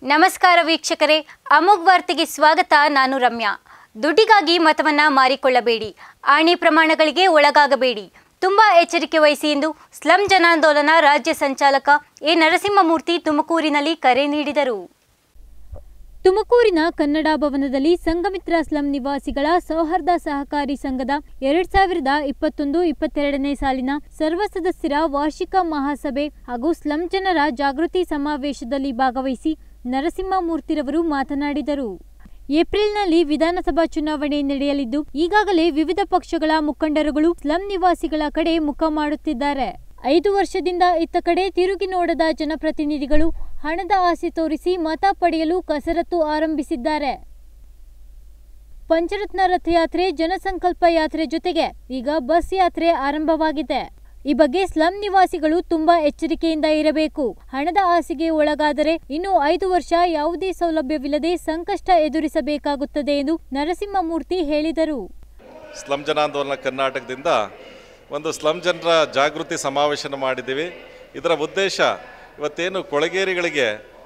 ನಮಸ್ಕಾರ ವೀಕ್ಷಕರೇ ಅಮೋಘ್ ವಾರ್ತೆಗೆ ಸ್ವಾಗತ ನಾನು ರಮ್ಯಾ ದುಡ್ಡಿಗಾಗಿ ಮತವನ್ನ ಮಾರಿಕೊಳ್ಳಬೇಡಿ ಆಣೆ ಪ್ರಮಾಣಗಳಿಗೆ ಒಳಗಾಗಬೇಡಿ ತುಂಬಾ ಎಚ್ಚರಿಕೆ ವಹಿಸಿ ಎಂದು ಸ್ಲಂ ಜನಾಂದೋಲನ ರಾಜ್ಯ ಸಂಚಾಲಕ ಎ ನರಸಿಂಹಮೂರ್ತಿ ತುಮಕೂರಿನಲ್ಲಿ ಕರೆ ನೀಡಿದರು ತುಮಕೂರಿನ ಕನ್ನಡ ಭವನದಲ್ಲಿ ಸಂಘಮಿತ್ರ ಸ್ಲಂ ನಿವಾಸಿಗಳ ಸೌಹಾರ್ದ ಸಹಕಾರಿ ಸಂಘದ ಎರಡ್ ಸಾವಿರದ ಇಪ್ಪತ್ತೊಂದು ಇಪ್ಪತ್ತೆರಡನೇ ಸಾಲಿನ ಸರ್ವ ಸದಸ್ಯರ ವಾರ್ಷಿಕ ಮಹಾಸಭೆ ಹಾಗೂ ಸ್ಲಂ ಜನರ ಜಾಗೃತಿ ಸಮಾವೇಶದಲ್ಲಿ ಭಾಗವಹಿಸಿ ನರಸಿಂಹಮೂರ್ತಿರವರು ಮಾತನಾಡಿದರು ಏಪ್ರಿಲ್ನಲ್ಲಿ ವಿಧಾನಸಭಾ ಚುನಾವಣೆ ನಡೆಯಲಿದ್ದು ಈಗಾಗಲೇ ವಿವಿಧ ಪಕ್ಷಗಳ ಮುಖಂಡರುಗಳು ಸ್ಲಂ ನಿವಾಸಿಗಳ ಕಡೆ ಮುಖ ಮಾಡುತ್ತಿದ್ದಾರೆ ಐದು ವರ್ಷದಿಂದ ಇತ್ತ ಕಡೆ ತಿರುಗಿ ನೋಡದ ಜನಪ್ರತಿನಿಧಿಗಳು ಹಣದ ಆಸೆ ತೋರಿಸಿ ಮತ ಪಡೆಯಲು ಕಸರತ್ತು ಆರಂಭಿಸಿದ್ದಾರೆ ಪಂಚರತ್ನ ರಥಯಾತ್ರೆ ಜನಸಂಕಲ್ಪ ಯಾತ್ರೆ ಜೊತೆಗೆ ಈಗ ಬಸ್ ಯಾತ್ರೆ ಆರಂಭವಾಗಿದೆ ಈ ಬಗ್ಗೆ ಸ್ಲಂ ನಿವಾಸಿಗಳು ತುಂಬಾ ಎಚ್ಚರಿಕೆಯಿಂದ ಇರಬೇಕು ಹಣದ ಆಸೆಗೆ ಒಳಗಾದರೆ ಇನ್ನು ಐದು ವರ್ಷ ಯಾವುದೇ ಸೌಲಭ್ಯವಿಲ್ಲದೆ ಸಂಕಷ್ಟ ಎದುರಿಸಬೇಕಾಗುತ್ತದೆ ಎಂದು ನರಸಿಂಹಮೂರ್ತಿ ಹೇಳಿದರು ಸ್ಲಂ ಜನಾಂದೋಲನ ಕರ್ನಾಟಕದಿಂದ ಒಂದು ಸ್ಲಂ ಜನರ ಜಾಗೃತಿ ಸಮಾವೇಶನ ಮಾಡಿದ್ದೀವಿ ಇದರ ಉದ್ದೇಶ ಇವತ್ತೇನು ಕೊಳಗೇರಿಗಳಿಗೆ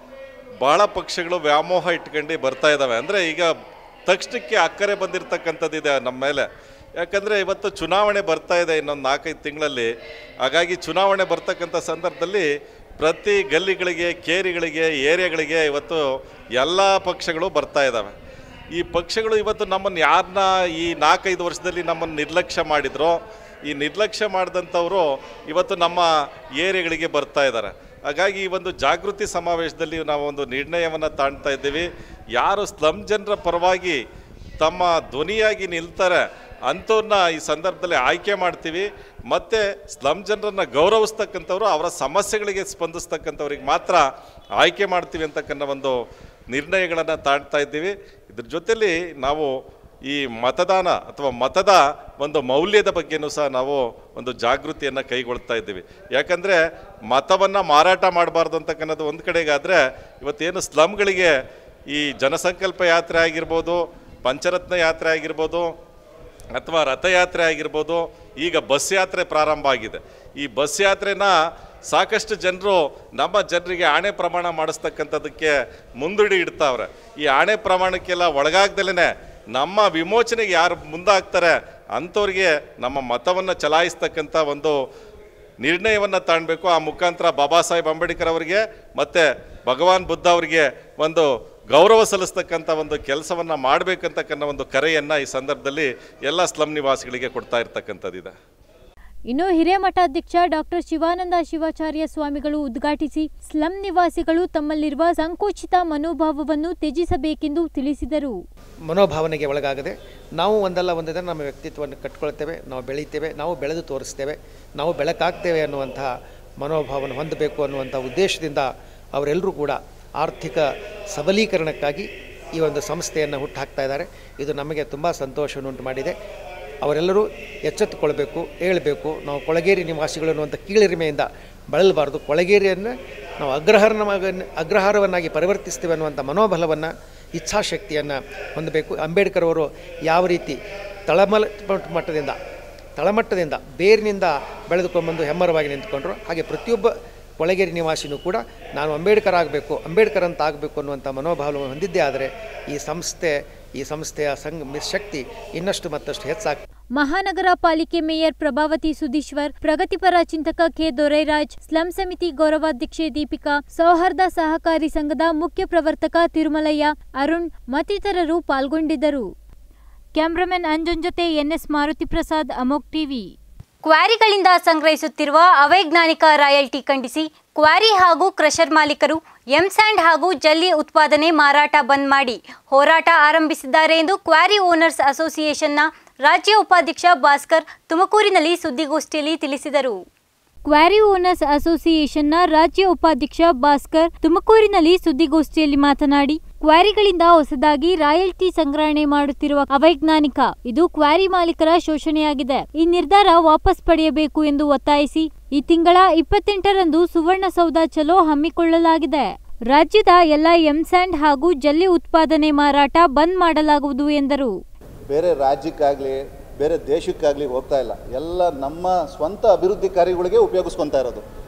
ಭಾಳ ಪಕ್ಷಗಳು ವ್ಯಾಮೋಹ ಇಟ್ಕೊಂಡು ಬರ್ತಾ ಇದ್ದಾವೆ ಅಂದರೆ ಈಗ ತಕ್ಷಣಕ್ಕೆ ಅಕ್ಕರೆ ಬಂದಿರತಕ್ಕಂಥದ್ದಿದೆ ನಮ್ಮ ಮೇಲೆ ಯಾಕಂದರೆ ಇವತ್ತು ಚುನಾವಣೆ ಬರ್ತಾ ಇದೆ ಇನ್ನೊಂದು ನಾಲ್ಕೈದು ತಿಂಗಳಲ್ಲಿ ಹಾಗಾಗಿ ಚುನಾವಣೆ ಬರ್ತಕ್ಕಂಥ ಸಂದರ್ಭದಲ್ಲಿ ಪ್ರತಿ ಗಲ್ಲಿಗಳಿಗೆ ಕೇರಿಗಳಿಗೆ ಏರಿಯಾಗಳಿಗೆ ಇವತ್ತು ಎಲ್ಲ ಪಕ್ಷಗಳು ಬರ್ತಾ ಇದ್ದಾವೆ ಈ ಪಕ್ಷಗಳು ಇವತ್ತು ನಮ್ಮನ್ನು ಯಾರನ್ನ ಈ ನಾಲ್ಕೈದು ವರ್ಷದಲ್ಲಿ ನಮ್ಮನ್ನು ನಿರ್ಲಕ್ಷ್ಯ ಮಾಡಿದ್ರೋ ಈ ನಿರ್ಲಕ್ಷ್ಯ ಮಾಡಿದಂಥವರು ಇವತ್ತು ನಮ್ಮ ಏರಿಯಾಗಳಿಗೆ ಬರ್ತಾ ಇದ್ದಾರೆ ಹಾಗಾಗಿ ಈ ಒಂದು ಜಾಗೃತಿ ಸಮಾವೇಶದಲ್ಲಿ ನಾವು ಒಂದು ನಿರ್ಣಯವನ್ನು ತಾಣ್ತಾ ಇದ್ದೀವಿ ಯಾರು ಸ್ಲಂ ಜನರ ಪರವಾಗಿ ತಮ್ಮ ಧ್ವನಿಯಾಗಿ ನಿಲ್ತಾರೆ ಅಂಥವ್ರನ್ನ ಈ ಸಂದರ್ಭದಲ್ಲಿ ಆಯ್ಕೆ ಮಾಡ್ತೀವಿ ಮತ್ತು ಸ್ಲಂ ಜನರನ್ನು ಗೌರವಿಸ್ತಕ್ಕಂಥವ್ರು ಅವರ ಸಮಸ್ಯೆಗಳಿಗೆ ಸ್ಪಂದಿಸ್ತಕ್ಕಂಥವ್ರಿಗೆ ಮಾತ್ರ ಆಯ್ಕೆ ಮಾಡ್ತೀವಿ ಅಂತಕ್ಕಂಥ ಒಂದು ನಿರ್ಣಯಗಳನ್ನು ತಾಣ್ತಾ ಇದ್ದೀವಿ ಇದ್ರ ಜೊತೆಲಿ ನಾವು ಈ ಮತದಾನ ಅಥವಾ ಮತದ ಒಂದು ಮೌಲ್ಯದ ಬಗ್ಗೆನೂ ಸಹ ನಾವು ಒಂದು ಜಾಗೃತಿಯನ್ನು ಕೈಗೊಳ್ತಾ ಇದ್ದೀವಿ ಯಾಕಂದರೆ ಮತವನ್ನು ಮಾರಾಟ ಮಾಡಬಾರ್ದು ಅಂತಕ್ಕನ್ನೋದು ಒಂದು ಕಡೆಗಾದರೆ ಇವತ್ತೇನು ಸ್ಲಮ್ಗಳಿಗೆ ಈ ಜನಸಂಕಲ್ಪ ಯಾತ್ರೆ ಆಗಿರ್ಬೋದು ಪಂಚರತ್ನ ಯಾತ್ರೆ ಆಗಿರ್ಬೋದು ಅಥವಾ ರಥಯಾತ್ರೆ ಆಗಿರ್ಬೋದು ಈಗ ಬಸ್ ಯಾತ್ರೆ ಪ್ರಾರಂಭ ಆಗಿದೆ ಈ ಬಸ್ ಯಾತ್ರೆನ ಸಾಕಷ್ಟು ಜನರು ನಮ್ಮ ಜನರಿಗೆ ಆಣೆ ಪ್ರಮಾಣ ಮಾಡಿಸ್ತಕ್ಕಂಥದ್ದಕ್ಕೆ ಮುಂದೂಡಿ ಇಡ್ತಾವ್ರೆ ಈ ಆಣೆ ಪ್ರಮಾಣಕ್ಕೆಲ್ಲ ಒಳಗಾಗ್ದಲೇ ನಮ್ಮ ವಿಮೋಚನೆಗೆ ಯಾರು ಮುಂದಾಗ್ತಾರೆ ಅಂಥವ್ರಿಗೆ ನಮ್ಮ ಮತವನ್ನು ಚಲಾಯಿಸ್ತಕ್ಕಂಥ ಒಂದು ನಿರ್ಣಯವನ್ನು ತಾಣಬೇಕು ಆ ಮುಖಾಂತರ ಬಾಬಾ ಸಾಹೇಬ್ ಅಂಬೇಡ್ಕರ್ ಅವರಿಗೆ ಮತ್ತು ಭಗವಾನ್ ಬುದ್ಧ ಅವರಿಗೆ ಒಂದು ಗೌರವ ಸಲ್ಲಿಸ್ತಕ್ಕಂಥ ಒಂದು ಕೆಲಸವನ್ನು ಮಾಡಬೇಕಂತಕ್ಕನ್ನ ಒಂದು ಕರೆಯನ್ನು ಈ ಸಂದರ್ಭದಲ್ಲಿ ಎಲ್ಲ ಸ್ಲಂ ನಿವಾಸಿಗಳಿಗೆ ಕೊಡ್ತಾ ಇರ್ತಕ್ಕಂಥದ್ದಿದೆ ಇನ್ನು ಹಿರೇಮಠಾಧ್ಯಕ್ಷ ಡಾಕ್ಟರ್ ಶಿವಾನಂದ ಶಿವಾಚಾರ್ಯ ಸ್ವಾಮಿಗಳು ಉದ್ಘಾಟಿಸಿ ಸ್ಲಂ ನಿವಾಸಿಗಳು ತಮ್ಮಲ್ಲಿರುವ ಸಂಕುಚಿತ ಮನೋಭಾವವನ್ನು ತ್ಯಜಿಸಬೇಕೆಂದು ತಿಳಿಸಿದರು ಮನೋಭಾವನೆಗೆ ಒಳಗಾಗದೆ ನಾವು ಒಂದಲ್ಲ ಒಂದು ದಿನ ನಮ್ಮ ವ್ಯಕ್ತಿತ್ವವನ್ನು ಕಟ್ಕೊಳ್ತೇವೆ ನಾವು ಬೆಳೀತೇವೆ ನಾವು ಬೆಳೆದು ತೋರಿಸ್ತೇವೆ ನಾವು ಬೆಳಕಾಗ್ತೇವೆ ಅನ್ನುವಂತಹ ಮನೋಭಾವನೆ ಹೊಂದಬೇಕು ಅನ್ನುವಂಥ ಉದ್ದೇಶದಿಂದ ಅವರೆಲ್ಲರೂ ಕೂಡ ಆರ್ಥಿಕ ಸಬಲೀಕರಣಕ್ಕಾಗಿ ಈ ಒಂದು ಸಂಸ್ಥೆಯನ್ನು ಹುಟ್ಟುಹಾಕ್ತಾ ಇದ್ದಾರೆ ಇದು ನಮಗೆ ತುಂಬ ಸಂತೋಷವನ್ನುಂಟು ಮಾಡಿದೆ ಅವರೆಲ್ಲರೂ ಎಚ್ಚೆತ್ತುಕೊಳ್ಬೇಕು ಹೇಳಬೇಕು ನಾವು ಕೊಳಗೇರಿ ನಿವಾಸಿಗಳು ಅನ್ನುವಂಥ ಕೀಳಿರಿಮೆಯಿಂದ ಬಳಲಬಾರ್ದು ಕೊಳಗೇರಿಯನ್ನು ನಾವು ಅಗ್ರಹಾರವಾಗಿ ಅಗ್ರಹಾರವನ್ನಾಗಿ ಪರಿವರ್ತಿಸ್ತೇವೆ ಅನ್ನುವಂಥ ಮನೋಬಲವನ್ನು ಇಚ್ಛಾಶಕ್ತಿಯನ್ನು ಹೊಂದಬೇಕು ಅಂಬೇಡ್ಕರ್ ಅವರು ಯಾವ ರೀತಿ ತಳಮಲ ಮಟ್ಟದಿಂದ ತಳಮಟ್ಟದಿಂದ ಬೇರಿನಿಂದ ಬೆಳೆದುಕೊಂಡ್ಬಂದು ಹೆಮ್ಮರವಾಗಿ ನಿಂತ್ಕೊಂಡ್ರು ಹಾಗೆ ಪ್ರತಿಯೊಬ್ಬ ಕೊಳಗೇರಿ ನಿವಾಸಿನೂ ಕೂಡ ನಾನು ಅಂಬೇಡ್ಕರ್ ಆಗಬೇಕು ಅಂಬೇಡ್ಕರ್ ಅಂತ ಆಗಬೇಕು ಅನ್ನುವಂಥ ಮನೋಭಾವವನ್ನು ಹೊಂದಿದ್ದೇ ಆದರೆ ಈ ಸಂಸ್ಥೆ ಈ ಸಂಸ್ಥೆಯ ಸಂಘ ಶಕ್ತಿ ಇನ್ನಷ್ಟು ಮತ್ತಷ್ಟು ಹೆಚ್ಚಾಗ್ತದೆ ಮಹಾನಗರ ಪಾಲಿಕೆ ಮೇಯರ್ ಪ್ರಭಾವತಿ ಸುಧೀಶ್ವರ್ ಪ್ರಗತಿಪರ ಚಿಂತಕ ಕೆ ದೊರೈರಾಜ್ ಸ್ಲಂ ಸಮಿತಿ ಗೌರವಾಧ್ಯಕ್ಷೆ ದೀಪಿಕಾ ಸೌಹಾರ್ದ ಸಹಕಾರಿ ಸಂಘದ ಮುಖ್ಯ ಪ್ರವರ್ತಕ ತಿರುಮಲಯ್ಯ ಅರುಣ್ ಮತ್ತಿತರರು ಪಾಲ್ಗೊಂಡಿದ್ದರು ಕ್ಯಾಮ್ರಾಮನ್ ಅಂಜನ್ ಜೊತೆ ಎನ್ಎಸ್ ಮಾರುತಿ ಪ್ರಸಾದ್ ಅಮೋಕ್ ಟಿವಿ ಕ್ವಾರಿಗಳಿಂದ ಸಂಗ್ರಹಿಸುತ್ತಿರುವ ಅವೈಜ್ಞಾನಿಕ ರಾಯಲ್ಟಿ ಖಂಡಿಸಿ ಕ್ವಾರಿ ಹಾಗೂ ಕ್ರಷರ್ ಮಾಲೀಕರು ಎಂಸ್ಯಾಂಡ್ ಹಾಗೂ ಜಲ್ಲಿ ಉತ್ಪಾದನೆ ಮಾರಾಟ ಬಂದ್ ಮಾಡಿ ಹೋರಾಟ ಆರಂಭಿಸಿದ್ದಾರೆ ಎಂದು ಕ್ವಾರಿ ಓನರ್ಸ್ ಅಸೋಸಿಯೇಷನ್ನ ರಾಜ್ಯ ಉಪಾಧ್ಯಕ್ಷ ಭಾಸ್ಕರ್ ತುಮಕೂರಿನಲ್ಲಿ ಸುದ್ದಿಗೋಷ್ಠಿಯಲ್ಲಿ ತಿಳಿಸಿದರು ಕ್ವಾರಿ ಓನರ್ಸ್ ಅಸೋಸಿಯೇಷನ್ನ ರಾಜ್ಯ ಉಪಾಧ್ಯಕ್ಷ ಭಾಸ್ಕರ್ ತುಮಕೂರಿನಲ್ಲಿ ಸುದ್ದಿಗೋಷ್ಠಿಯಲ್ಲಿ ಮಾತನಾಡಿ ಕ್ವಾರಿಗಳಿಂದ ಹೊಸದಾಗಿ ರಾಯಲ್ಟಿ ಸಂಗ್ರಹಣೆ ಮಾಡುತ್ತಿರುವ ಅವೈಜ್ಞಾನಿಕ ಇದು ಕ್ವಾರಿ ಮಾಲೀಕರ ಶೋಷಣೆಯಾಗಿದೆ ಈ ನಿರ್ಧಾರ ವಾಪಸ್ ಪಡೆಯಬೇಕು ಎಂದು ಒತ್ತಾಯಿಸಿ ಈ ತಿಂಗಳ ಇಪ್ಪತ್ತೆಂಟರಂದು ಸುವರ್ಣಸೌಧ ಚಲೋ ಹಮ್ಮಿಕೊಳ್ಳಲಾಗಿದೆ ರಾಜ್ಯದ ಎಲ್ಲ ಎಂಸ್ಯಾಂಡ್ ಹಾಗೂ ಜಲ್ಲಿ ಉತ್ಪಾದನೆ ಮಾರಾಟ ಬಂದ್ ಮಾಡಲಾಗುವುದು ಎಂದರು ಬೇರೆ ರಾಜ್ಯಕ್ಕಾಗಲಿ ಬೇರೆ ದೇಶಕ್ಕಾಗಲಿ ಹೋಗ್ತಾ ಇಲ್ಲ ಎಲ್ಲ ನಮ್ಮ ಸ್ವಂತ ಅಭಿವೃದ್ಧಿ ಕಾರ್ಯಗಳಿಗೆ ಉಪಯೋಗಿಸ್ಕೊತಾ ಇರೋದು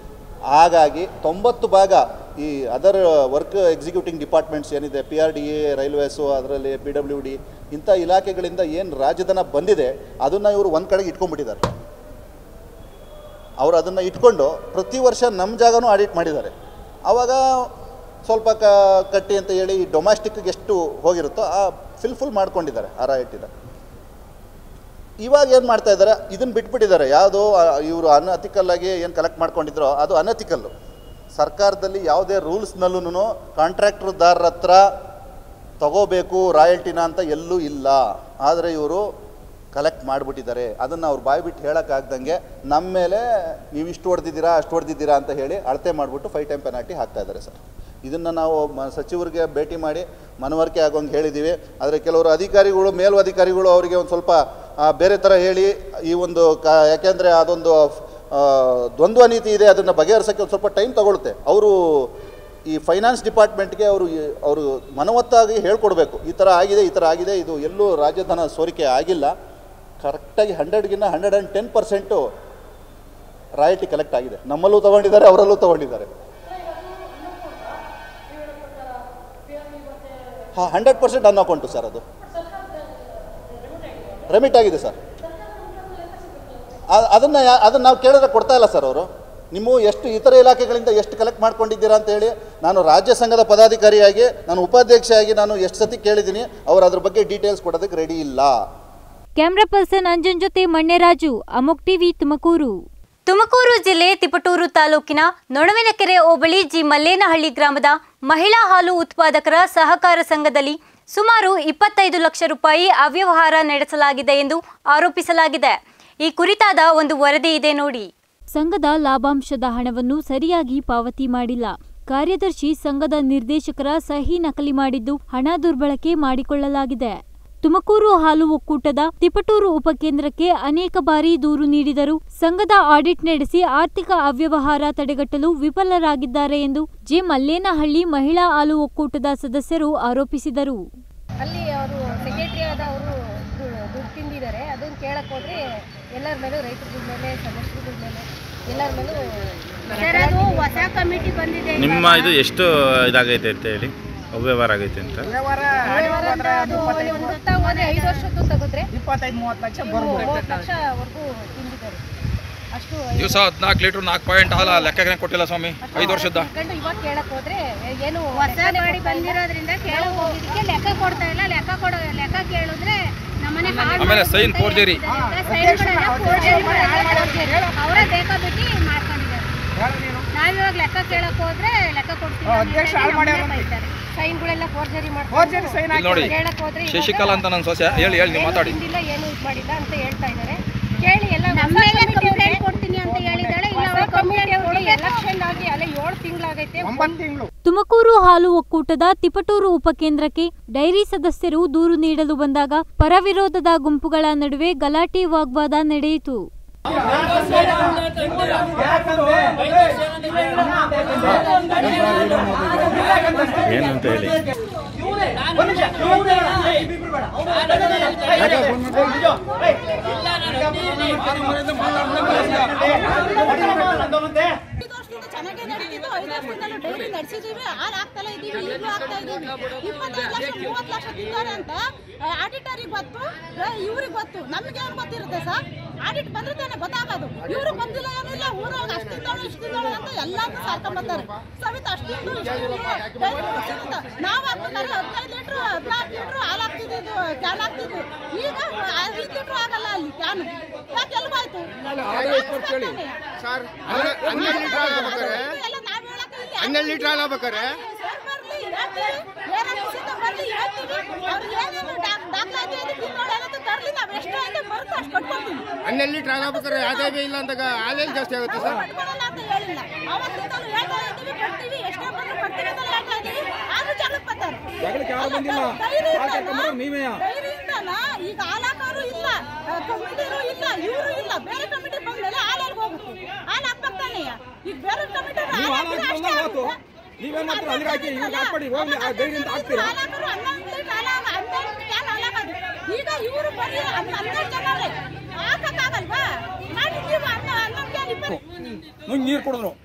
ಹಾಗಾಗಿ ತೊಂಬತ್ತು ಭಾಗ ಈ ಅದರ್ ವರ್ಕ್ ಎಕ್ಸಿಕ್ಯೂಟಿಂಗ್ ಡಿಪಾರ್ಟ್ಮೆಂಟ್ಸ್ ಏನಿದೆ P R D A railways ಅದರಲ್ಲಿ ಪಿ ಡಬ್ಲ್ಯೂ ಡಿ ಇಂಥ ಇಲಾಖೆಗಳಿಂದ ಏನು ರಾಜಧನ ಬಂದಿದೆ ಅದನ್ನು ಇವರು ಒಂದು ಕಡೆಗೆ ಇಟ್ಕೊಂಡ್ಬಿಟ್ಟಿದ್ದಾರೆ ಅವರು ಅದನ್ನು ಇಟ್ಕೊಂಡು ಪ್ರತಿ ವರ್ಷ ನಮ್ಮ ಜಾಗನೂ ಆಡಿಟ್ ಮಾಡಿದ್ದಾರೆ ಆವಾಗ ಸ್ವಲ್ಪ ಕ ಕಟ್ಟಿ ಅಂತ ಹೇಳಿ ಈ ಡೊಮ್ಯಾಸ್ಟಿಕ್ಗೆ ಎಷ್ಟು ಹೋಗಿರುತ್ತೋ ಆ ಫಿಲ್ ಫುಲ್ ಮಾಡ್ಕೊಂಡಿದ್ದಾರೆ ಆ ರಾಯಟಿನ ಇವಾಗ ಏನು ಮಾಡ್ತಾ ಇದ್ದಾರೆ ಇದನ್ನು ಬಿಟ್ಬಿಟ್ಟಿದ್ದಾರೆ ಯಾವುದೋ ಇವರು ಅನ್ಅಥಿಕಲ್ ಆಗಿ ಏನು ಕಲೆಕ್ಟ್ ಮಾಡ್ಕೊಂಡಿದ್ರೋ ಅದು ಅನಥಿಕಲ್ಲು ಸರ್ಕಾರದಲ್ಲಿ ಯಾವುದೇ ರೂಲ್ಸ್ನಲ್ಲೂ ಕಾಂಟ್ರಾಕ್ಟರ್ದಾರರ ಹತ್ರ ತಗೋಬೇಕು ರಾಯಲ್ಟಿನ ಅಂತ ಎಲ್ಲೂ ಇಲ್ಲ ಆದರೆ ಇವರು ಕಲೆಕ್ಟ್ ಮಾಡಿಬಿಟ್ಟಿದ್ದಾರೆ ಅದನ್ನು ಅವ್ರು ಬಾಯಿ ಬಿಟ್ಟು ಹೇಳೋಕ್ಕಾಗ್ದಂಗೆ ನಮ್ಮ ಮೇಲೆ ನೀವು ಇಷ್ಟು ಹೊಡೆದಿದ್ದೀರಾ ಅಷ್ಟು ಹೊಡೆದಿದ್ದೀರಾ ಅಂತ ಹೇಳಿ ಅಳತೆ ಮಾಡಿಬಿಟ್ಟು ಫೈವ್ ಟೈಮ್ ಪೆನಾಲ್ಟಿ ಹಾಕ್ತಾ ಇದ್ದಾರೆ ಸರ್ ಇದನ್ನು ನಾವು ಮ ಸಚಿವರಿಗೆ ಭೇಟಿ ಮಾಡಿ ಮನವರಿಕೆ ಆಗೋಂಗೆ ಹೇಳಿದ್ದೀವಿ ಆದರೆ ಕೆಲವರು ಅಧಿಕಾರಿಗಳು ಮೇಲು ಅಧಿಕಾರಿಗಳು ಅವರಿಗೆ ಒಂದು ಸ್ವಲ್ಪ ಆ, ಬೇರೆ ಥರ ಹೇಳಿ ಈ ಒಂದು ಕ ಯಾಕೆಂದರೆ ಅದೊಂದು ಆ, ದ್ವಂದ್ವ ನೀತಿ ಇದೆ ಅದನ್ನು ಬಗೆಹರಿಸೋಕ್ಕೆ ಒಂದು ಸ್ವಲ್ಪ ಟೈಮ್ ತಗೊಳುತ್ತೆ ಅವರು ಈ ಫೈನಾನ್ಸ್ ಡಿಪಾರ್ಟ್ಮೆಂಟ್ಗೆ ಅವರು ಅವರು ಮನವತ್ತಾಗಿ ಹೇಳ್ಕೊಡ್ಬೇಕು ಈ ಥರ ಆಗಿದೆ ಈ ಥರ ಆಗಿದೆ ಇದು ಎಲ್ಲೂ ರಾಜಧನ ಸೋರಿಕೆ ಆಗಿಲ್ಲ ಕರೆಕ್ಟಾಗಿ ಹಂಡ್ರೆಡ್ಗಿನ್ನ hundred and ten percent royalty collect ಆಗಿದೆ ನಮ್ಮಲ್ಲೂ ತೊಗೊಂಡಿದ್ದಾರೆ ಅವರಲ್ಲೂ ತೊಗೊಂಡಿದ್ದಾರೆ ಹಾಂ hundred percent on account sir ಅದು ರೆಮಿಟ್ ಆಗಿದೆ ಸರ್ ಅದನ್ನು ಅದನ್ನು ನಾವು ಕೇಳಿದ್ರೆ ಕೊಡ್ತಾ ಇಲ್ಲ ಸರ್ ಅವರು ನೀವು ಎಷ್ಟು ಇತರ ಇಲಾಖೆಗಳಿಂದ ಎಷ್ಟು ಕಲೆಕ್ಟ್ ಮಾಡ್ಕೊಂಡಿದ್ದೀರಾ ಅಂತ ಹೇಳಿ ನಾನು ರಾಜ್ಯ ಸಂಘದ ಪದಾಧಿಕಾರಿಯಾಗಿ ನಾನು ಉಪಾಧ್ಯಕ್ಷೆಯಾಗಿ ನಾನು ಎಷ್ಟು ಸತಿ ಕೇಳಿದ್ದೀನಿ ಅವರು ಅದ್ರ ಬಗ್ಗೆ ಡೀಟೇಲ್ಸ್ ಕೊಡೋದಕ್ಕೆ ರೆಡಿ ಇಲ್ಲ ಕ್ಯಾಮ್ರಾ ಪರ್ಸನ್ ಅಂಜನ್ ಜೊತೆ ಮಣ್ಣೆರಾಜು ಅಮೋಕ್ ಟಿವಿ ತುಮಕೂರು ತುಮಕೂರು ಜಿಲ್ಲೆ ತಿಪಟೂರು ತಾಲೂಕಿನ ನೊಣವಿನಕೆರೆ ಹೋಬಳಿ ಜಿ ಮಲ್ಲೇನಹಳ್ಳಿ ಗ್ರಾಮದ ಮಹಿಳಾ ಹಾಲು ಉತ್ಪಾದಕರ ಸಹಕಾರ ಸಂಘದಲ್ಲಿ ಸುಮಾರು ಇಪ್ಪತ್ತೈದು ಲಕ್ಷ ರೂಪಾಯಿ ಅವ್ಯವಹಾರ ನಡೆಸಲಾಗಿದೆ ಎಂದು ಆರೋಪಿಸಲಾಗಿದೆ ಈ ಕುರಿತಾದ ಒಂದು ವರದಿ ಇದೆ ನೋಡಿ ಸಂಘದ ಲಾಭಾಂಶದ ಹಣವನ್ನು ಸರಿಯಾಗಿ ಪಾವತಿ ಮಾಡಿಲ್ಲ ಕಾರ್ಯದರ್ಶಿ ಸಂಘದ ನಿರ್ದೇಶಕರ ಸಹಿ ನಕಲಿ ಮಾಡಿದ್ದು ಹಣ ದುರ್ಬಳಕೆ ಮಾಡಿಕೊಳ್ಳಲಾಗಿದೆ ತುಮಕೂರು ಹಾಲು ಒಕ್ಕೂಟದ ತಿಪಟೂರು ಉಪಕೇಂದ್ರಕ್ಕೆ ಅನೇಕ ಬಾರಿ ದೂರು ನೀಡಿದರೂ ಸಂಘದ ಆಡಿಟ್ ನಡೆಸಿ ಆರ್ಥಿಕ ಅವ್ಯವಹಾರ ತಡೆಗಟ್ಟಲು ವಿಫಲರಾಗಿದ್ದಾರೆ ಎಂದು ಜೆ ಮಲ್ಲೇನಹಳ್ಳಿ ಮಹಿಳಾ ಹಾಲು ಒಕ್ಕೂಟದ ಸದಸ್ಯರು ಆರೋಪಿಸಿದರು ಅಲ್ಲಿ ಅವರು ಸೆಕ್ರೆಟರಿ ಆದ ಅವರು ದುಡ್ಡು ತಿಂದಿದ್ದಾರೆ ಅದನ್ನು ಕೇಳಕ್ ಹೋದ್ರೆ ಎಲ್ಲರ ಮೇಲೂ ರೈತರ ಮೇಲೆ ಸದಸ್ಯರ ಮೇಲೆ ಎಲ್ಲರ ಮೇಲೂ ಸರ್ ಅದು ಹೊಸ ಕಮಿಟಿ ಬಂದಿದೆ ನಿಮ್ಮ ಇದು ಎಷ್ಟು ಇದಾಗೈತೆ ಅಂತ ಹೇಳಿ ಅವ್ಯವಹಾರ ಆಗೈತೆ ಅಂತ ವ್ಯವಹಾರ ಅಂದ್ರೆ ಅದು ಒಂದು ಹೊತ್ತ ಹೋದ್ರೆ ಐದು ವರ್ಷದ್ದು ತೆಗೆದ್ರೆ ಇಪ್ಪತ್ತೈದು ಮೂವತ್ತು ಲಕ್ಷ ಮೂವತ್ತು ಲಕ್ಷವರೆಗೂ ತಿಂದಿದ್ದಾರೆ ಅಷ್ಟು ದಿವಸ ಹದಿನಾಲ್ಕು ಲೀಟ್ರ್ ನಾಲ್ಕು ಪಾಯಿಂಟ್ ಹಾಲ ಲೆಕ್ಕಕ್ಕೆ ಕೊಟ್ಟಿಲ್ಲ ಸ್ವಾಮಿ ಐದು ವರ್ಷದ ತಿಳ್ಕೊಂಡು ಇವಾಗ ಕೇಳಕ್ ಹೋದ್ರೆ ಏನು ಹೊಸ ಗಾಡಿ ಬಂದಿರೋದ್ರಿಂದ ಕೇಳಕ್ ಹೋಗಿದ್ದಕ್ಕೆ ಲೆಕ್ಕ ಕೊಡ್ತಾ ಇಲ್ಲ ಲೆಕ್ಕ ಕೊಡೋ ಲೆಕ್ಕ ಕೇಳಿದ್ರೆ ನಮ್ಮನೆ ಹಾಳು ಆಮೇಲೆ sign forgery. ಅವರೇ ಬೇಕಾಬಿಟ್ಟು ಮಾಡ್ಕೊಂಡಿದ್ದಾರೆ ನಾವಿವಾಗ ಲೆಕ್ಕ ಕೇಳಕ್ ಹೋದ್ರೆ ಲೆಕ್ಕ ಕೊಡ್ತೀವಿ ಅಧ್ಯಕ್ಷ ಹಾಳು ಮಾಡ್ಯಾರ ಅಂತ. ಬೈತಾರೆ ಸೈನ್ಗಳೆಲ್ಲ ಫೋರ್ಜರಿ Forgery sign ಮಾಡ್ತಾರೆ ಇಲ್ಲಿ ನೋಡಿ ಕೇಳಕ್ ಹೋದ್ರೆ ಇವಾಗ ಶಶಿಕಲಾ ಅಂತ ನನ್ನ ಸೊಸೆ ಹೇಳಿ ಹೇಳಿ ನೀವು ಏನು ಮಾತಾಡಿ ತಿಂದಿಲ್ಲ ಏನು ಇದು ಮಾಡಿಲ್ಲ ಅಂತ ಹೇಳ್ತಾ ಇದ್ದಾರೆ ಕೇಳಿ ಎಲ್ಲ ನಮ್ಮ ಮೇಲೆ ಕಂಪ್ಲೇಂಟ್ ಕೊಡ್ತೀನಿ ಅಂತ ಹೇಳಿದಾಳೆ ಇಲ್ಲ ಅವ್ರ ಕಮಿಟಿ ಅವ್ರಿಗೆ ಎಲೆಕ್ಷನ್ ಆಗಿ ಅಲ್ಲೇ ಏಳು ತಿಂಗಳಾಗೈತೆ ಒಂಬತ್ತು ತಿಂಗಳು ತುಮಕೂರು ಹಾಲು ಒಕ್ಕೂಟದ ತಿಪಟೂರು ಉಪಕೇಂದ್ರಕ್ಕೆ ಡೈರಿ ಸದಸ್ಯರು ದೂರು ನೀಡಲು ಬಂದಾಗ ಪರವಿರೋಧದ ಗುಂಪುಗಳ ನಡುವೆ ಗಲಾಟೆ ವಾಗ್ವಾದ ನಡೆಯಿತು ಏನು ಅಂತ ಹೇಳಿ ಐದು ವರ್ಷದಿಂದ ಚೆನ್ನಾಗೇ ನಡೀತಿದ್ದು ಐದು ವರ್ಷದಿಂದಲೂ ಡೈಲಿ ನಡೆಸಿದೀವಿ ಹಾಲು ಹಾಕ್ತಲೇ ಇದೀವಿ ಈಗಲೂ ಹಾಕ್ತಾ ಇದೀವಿ ಇಪ್ಪತ್ತೈದು ಲಕ್ಷ ಮೂವತ್ತು ಲಕ್ಷ ತಿಂತಾರೆ ಅಂತ ಆಡಿಟರಿಗೆ ಗೊತ್ತು ಇವ್ರಿಗೆ ಗೊತ್ತು ನಮ್ಗೆ ಏನ್ ಗೊತ್ತಿರುತ್ತೆ ಸರ್ ಆಡಿಟ್ ಬಂದ್ರೆ ತಾನೇ ಗೊತ್ತಾಗೋದು ಇವ್ರು ಬಂದಿಲ್ಲ ಏನಿಲ್ಲ ಊರಾಗ ಅಷ್ಟಿಂದಳು ಇಷ್ಟಿಂದಳು ಅಂತ ಎಲ್ಲಾನು ಸಾರ್ಕೊಂಬರ್ತಾರೆ ಸವಿತ ಅಷ್ಟಿಂದು ಇಷ್ಟಿಂದು ಡೈಲಿ ಸಿಗುತ್ತೆ. ನಾವು ಹಾಕ್ಬೇಕಾದ್ರೆ ಹದಿನೈದು ಲೀಟ್ರು ಹದಿನಾಲ್ಕು ಲೀಟ್ರು ಹಾಲು ಹಾಕ್ತಿದ್ದು ಕ್ಯಾನ್ ಹಾಕ್ತಿದ್ವಿ ಈಗ ಐದು ಲೀಟ್ರು ಆಗಲ್ಲ ಅಲ್ಲಿ ಕ್ಯಾನ್ ಯಾಕೆ ಎಲ್ಗೋಯ್ತು ಸರ್ ಹನ್ನೆರಡು ಲೀಟರ್ ಆಗ್ಬೇಕಾರೆ ಎಲ್ಲ ನಾವ್ ಹೇಳಕ್ಕೆ ಇಲ್ಲಿ ಹನ್ನೆರಡು ಲೀಟರ್ ಆಗ್ಬೇಕಾರೆ ಸರ್ ಬರ್ಲಿ, ಹೇಳ್ತೀವಿ. ಏನಾದ್ರು ಸಿದ್ಧ ಬರ್ಲಿ, ಹೇಳ್ತೀವಿ. ಅವ್ರು ಏನೇನು ಡಾಕ್- ದಾಖಲಾತಿ ಅದು ತಿನ್ನೋಳು ಏನಾದ್ರು ತರ್ಲಿ, ನಾವ್ ಎಷ್ಟು ಐತೆ ಬರುತ್ತೆ ಅಷ್ಟು ಕೊಟ್ಕೊಡ್ತೀವಿ. ಹನ್ನೆರಡು ಲೀಟರ್ ಆಗ್ಬೇಕಾರೆ ಆದಾಯ ಇಲ್ಲ ಅಂದಾಗ ಹಾಲೇನು ಜಾಸ್ತಿ ಆಗುತ್ತೆ ಸರ್ ಕೊಟ್ಕೊಡಲ್ಲ ಅಂತ ಹೇಳಿಲ್ಲ. ಅವತ್ತಿಂದಲೂ ಹೇಳ್ತಾ ಇದ್ದೀವಿ, ಕೊಡ್ತೀವಿ, ಎಷ್ಟೇ ಬಂದ್ರು ಕೊಡ್ತೀವಿ ಅಂತ ಹೇಳ್ತಾ ಇದ್ದೀವಿ. ಆದ್ರೂ ಜಗಳಕ್ಕೆ ಬರ್ತಾರೆ. ಅಲ್ಲ ಸರ್, ಧೈರ್ಯದಿಂದನ- ಧೈರ್ಯದಿಂದನ ಈಗ ಹಾಲಾಕೋರು ಇಲ್ಲ ಆ, ಕಮಿಟಿರು ಇಲ್ಲ ಇವರು ಇಲ್ಲ ಬೇರೆ ಕಮಿಟಿ ಬಂದ್ಮೇಲೆ ಹಾಲಲ್ಲಿ ಹೋಗುತ್ತೆ ಹಾಲು ಹಾಕ್ಬೇಕು ತಾನೇ ಈಗ ಬೇರೆ ಕಮಿಟಿ ನೀವೇನ್ ಮಾಡ್ತೀರಾ ಅಲ್ಲಿಗೆ ಹಾಕಿ ಇವ್ರಿಗೆ ಹಾಕ್ಬೇಡಿ ಹೋಗ್ಲಿ ಆ ಧೈರ್ಯದಿಂದ ಹಾಕ್ತೀರಾ ಈಗ ಇವರು ಬರೀ ಹನ್ನ- ಹನ್ನೆರಡು ಜನರೇ ಹಾಕಕ್ಕಾಗಲ್ವಾ ಮಾಡಿ ನೀವು ಹನ್ನ- ಹನ್ನೊಂದು ಕ್ಯಾನ್ ಇಪ್ಪತ್ತು ನುಂಗ್ ನೀರು ಕುಡಿದ್ರು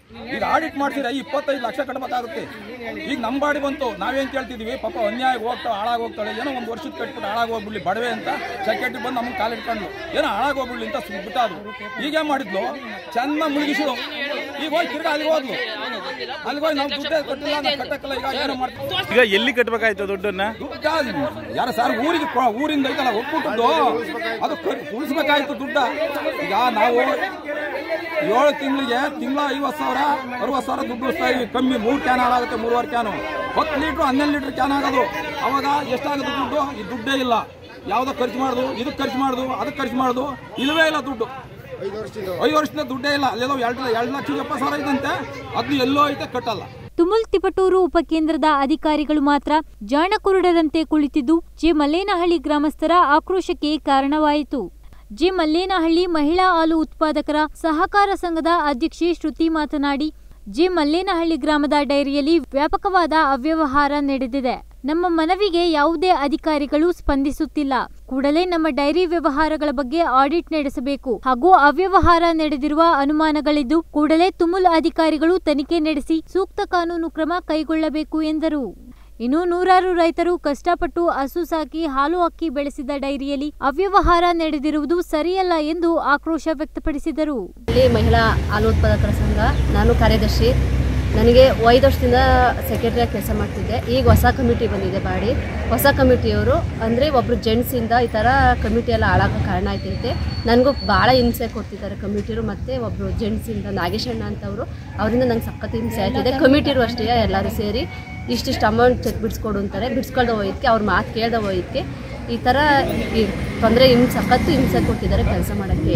ಈಗ ಆಡಿಟ್ ಮಾಡ್ಸಿದ್ರೆ ಇಪ್ಪತ್ತೈದು ಲಕ್ಷ ಕಟ್ಟಬೇಕಾಗುತ್ತೆ ಈಗ ನಮ್ಮ ಬಾಡಿ ಬಂತು ನಾವೇನು ಕೇಳ್ತಿದ್ವಿ ಪಾಪ ಅನ್ಯಾಯ ಹೋಗ್ತಾ ಹಾಳಾಗಿ ಹೋಗ್ತಾಳೆ ಏನೋ ಒಂದು ವರ್ಷದ ಕಟ್ಬಿಟ್ಟು ಹಾಳಾಗಿ ಹೋಗ್ಬಿಡ್ಲಿ ಬಡವೆ ಅಂತ ಸೆಕ್ರೆಟರಿ ಬಂದು ನಮಗೆ ಕಾಲಿಟ್ಕೊಂಡು ಏನೋ ಹಾಳಾಗಿ ಹೋಗ್ಬಿಡ್ಲಿ ಅಂತ ಬಿಟ್ಟಾದ್ರು ಈಗ ಏನ್ ಮಾಡಿದ್ಲು ಚೆನ್ನಾಗಿ ಮುಳುಗಿಸಿದ್ರು ಈಗ ಹೋಗಿ ತಿರ್ಗಾ ಅಲ್ಲಿಗೆ ಹೋದ್ಲು ಅಲ್ಲಿಗೆ ಹೋಗಿ ನಾವು ದುಡ್ಡೇ ಕೊಟ್ಟಿಲ್ಲ ನಾವು ಕಟ್ಟಕ್ಕಲ್ಲ ಈಗ ಏನೋ ಮಾಡ್ತೀವಿ ಈಗ ಎಲ್ಲಿ ಕಟ್ಟಬೇಕಾಯ್ತು ದುಡ್ಡನ್ನ ದುಡ್ಡ ಯಾರ ಸರ್ ಊರಿಗೆ ಕೊ- ಊರಿಂದ ಐತಲ್ಲ ಒಕ್ಕೂಟದ್ದು ಅದು ಕ- ಉಳಿಸ್ಬೇಕಾಯ್ತು ದುಡ್ಡ ಈಗ ನಾವು ಏಳು ತಿಂಗಳಿಗೆ ತಿಂಗಳ ಐವತ್ತು ಸಾವಿರ ಅರವತ್ತು ಸಾವಿರ ದುಡ್ಡು ಉಳಿಸ್ತಾ ಇದೀವಿ ಕಮ್ಮಿ ಮೂರು ಕ್ಯಾನ್ ಹಾಳಾಗುತ್ತೆ ಮೂರುವರೆ ಕ್ಯಾನು ಹತ್ತು ಲೀಟ್ರು ಹನ್ನೆರಡು ಲೀಟ್ರ್ ಕ್ಯಾನ್ ಆಗೋದು ಅವಾಗ ಎಷ್ಟಾಗುತ್ತೆ ದುಡ್ಡು ಈ ದುಡ್ಡೇ ಇಲ್ಲ ಯಾವುದೋ ಖರ್ಚು ಮಾಡುದು ಇದಕ್ಕೆ ಖರ್ಚು ಮಾಡುದು ಅದಕ್ಕೆ ಖರ್ಚು ಮಾಡುದು ಇಲ್ಲವೇ ಇಲ್ಲ ದುಡ್ಡು ಐದು ವರ್ಷದಿಂದ ದುಡ್ಡೇ ಇಲ್ಲ ಅಲ್ಲೆಲ್ಲೋ ಎರಡು ಎರಡು ಲಕ್ಷ ಎಪ್ಪತ್ತು ಸಾವಿರ ಇದಂತೆ ಅದು ಎಲ್ಲೋ ಐತೆ ಕಟ್ಟಲ್ಲ ತುಮುಲ್ ತಿಪಟೂರು ಉಪಕೇಂದ್ರದ ಅಧಿಕಾರಿಗಳು ಮಾತ್ರ ಜಾಣಕುರುಡರಂತೆ ಕುಳಿತಿದ್ದು ಜೆ ಮಲ್ಲೇನಹಳ್ಳಿ ಗ್ರಾಮಸ್ಥರ ಆಕ್ರೋಶಕ್ಕೆ ಕಾರಣವಾಯಿತು ಜೆ ಮಲ್ಲೇನಹಳ್ಳಿ ಮಹಿಳಾ ಹಾಲು ಉತ್ಪಾದಕರ ಸಹಕಾರ ಸಂಘದ ಅಧ್ಯಕ್ಷೆ ಶ್ರುತಿ ಮಾತನಾಡಿ ಜೆ ಮಲ್ಲೇನಹಳ್ಳಿ ಗ್ರಾಮದ ಡೈರಿಯಲ್ಲಿ ವ್ಯಾಪಕವಾದ ಅವ್ಯವಹಾರ ನಡೆದಿದೆ ನಮ್ಮ ಮನವಿಗೆ ಯಾವುದೇ ಅಧಿಕಾರಿಗಳು ಸ್ಪಂದಿಸುತ್ತಿಲ್ಲ ಕೂಡಲೇ ನಮ್ಮ ಡೈರಿ ವ್ಯವಹಾರಗಳ ಬಗ್ಗೆ ಆಡಿಟ್ ನಡೆಸಬೇಕು ಹಾಗೂ ಅವ್ಯವಹಾರ ನಡೆದಿರುವ ಅನುಮಾನಗಳಿದ್ದು ಕೂಡಲೇ ತುಮುಲ್ ಅಧಿಕಾರಿಗಳು ತನಿಖೆ ನಡೆಸಿ ಸೂಕ್ತ ಕಾನೂನು ಕ್ರಮ ಕೈಗೊಳ್ಳಬೇಕು ಎಂದರು ಇನ್ನು ನೂರಾರು ರೈತರು ಕಷ್ಟಪಟ್ಟು ಹಸು ಸಾಕಿ ಹಾಲು ಅಕ್ಕಿ ಬೆಳೆಸಿದ ಡೈರಿಯಲ್ಲಿ ಅವ್ಯವಹಾರ ನಡೆದಿರುವುದು ಸರಿಯಲ್ಲ ಎಂದು ಆಕ್ರೋಶ ವ್ಯಕ್ತಪಡಿಸಿದರು ಇಲ್ಲಿ ಮಹಿಳಾ ಹಾಲು ಉತ್ಪಾದಕರ ಸಂಘ ನಾನು ಕಾರ್ಯದರ್ಶಿ ನನಗೆ ಐದು ವರ್ಷದಿಂದ ಸೆಕ್ರೆಟರಿಯಾಗಿ ಕೆಲಸ ಮಾಡ್ತಿದ್ದೆ ಈಗ ಹೊಸ ಕಮಿಟಿ ಬಂದಿದೆ ಬಾಡಿ ಹೊಸ ಕಮಿಟಿಯವರು ಅಂದರೆ ಒಬ್ಬರು ಜೆಂಟ್ಸಿಂದ ಈ ಥರ ಕಮಿಟಿ ಎಲ್ಲ ಹಾಳಾಗೋ ಕಾರಣ ಆಯ್ತೈತೆ ನನಗೂ ಭಾಳ ಹಿಂಸೆ ಕೊಡ್ತಿದ್ದಾರೆ ಕಮಿಟಿಯವರು ಮತ್ತು ಒಬ್ಬರು ಜೆಂಟ್ಸಿಂದ ನಾಗೇಶಣ್ಣ ಅಂತವರು ಅವರಿಂದ ನಂಗೆ ಸಖತ್ ಹಿಂಸೆ ಆಯ್ತಿದೆ ಕಮಿಟಿರು ಅಷ್ಟೇ ಎಲ್ಲರೂ ಸೇರಿ ಇಷ್ಟಿಷ್ಟು ಅಮೌಂಟ್ ಚೆಕ್ ಬಿಡಿಸ್ಕೊಡು ಅಂತಾರೆ ಬಿಡಿಸ್ಕೊಳ್ದೆ ಹೋಯ್ತಕ್ಕೆ ಅವ್ರ ಮಾತು ಕೇಳ್ದೆ ಹೋಯ್ತಕ್ಕೆ ಈ ಥರ ಈ ತೊಂದರೆ ಹಿಂಸೆ ಸಖತ್ತು ಹಿಂಸೆ ಕೊಡ್ತಿದ್ದಾರೆ ಕೆಲಸ ಮಾಡೋಕ್ಕೆ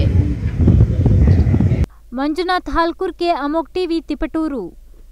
Manjunath Halkur K Amogh TV Tiptur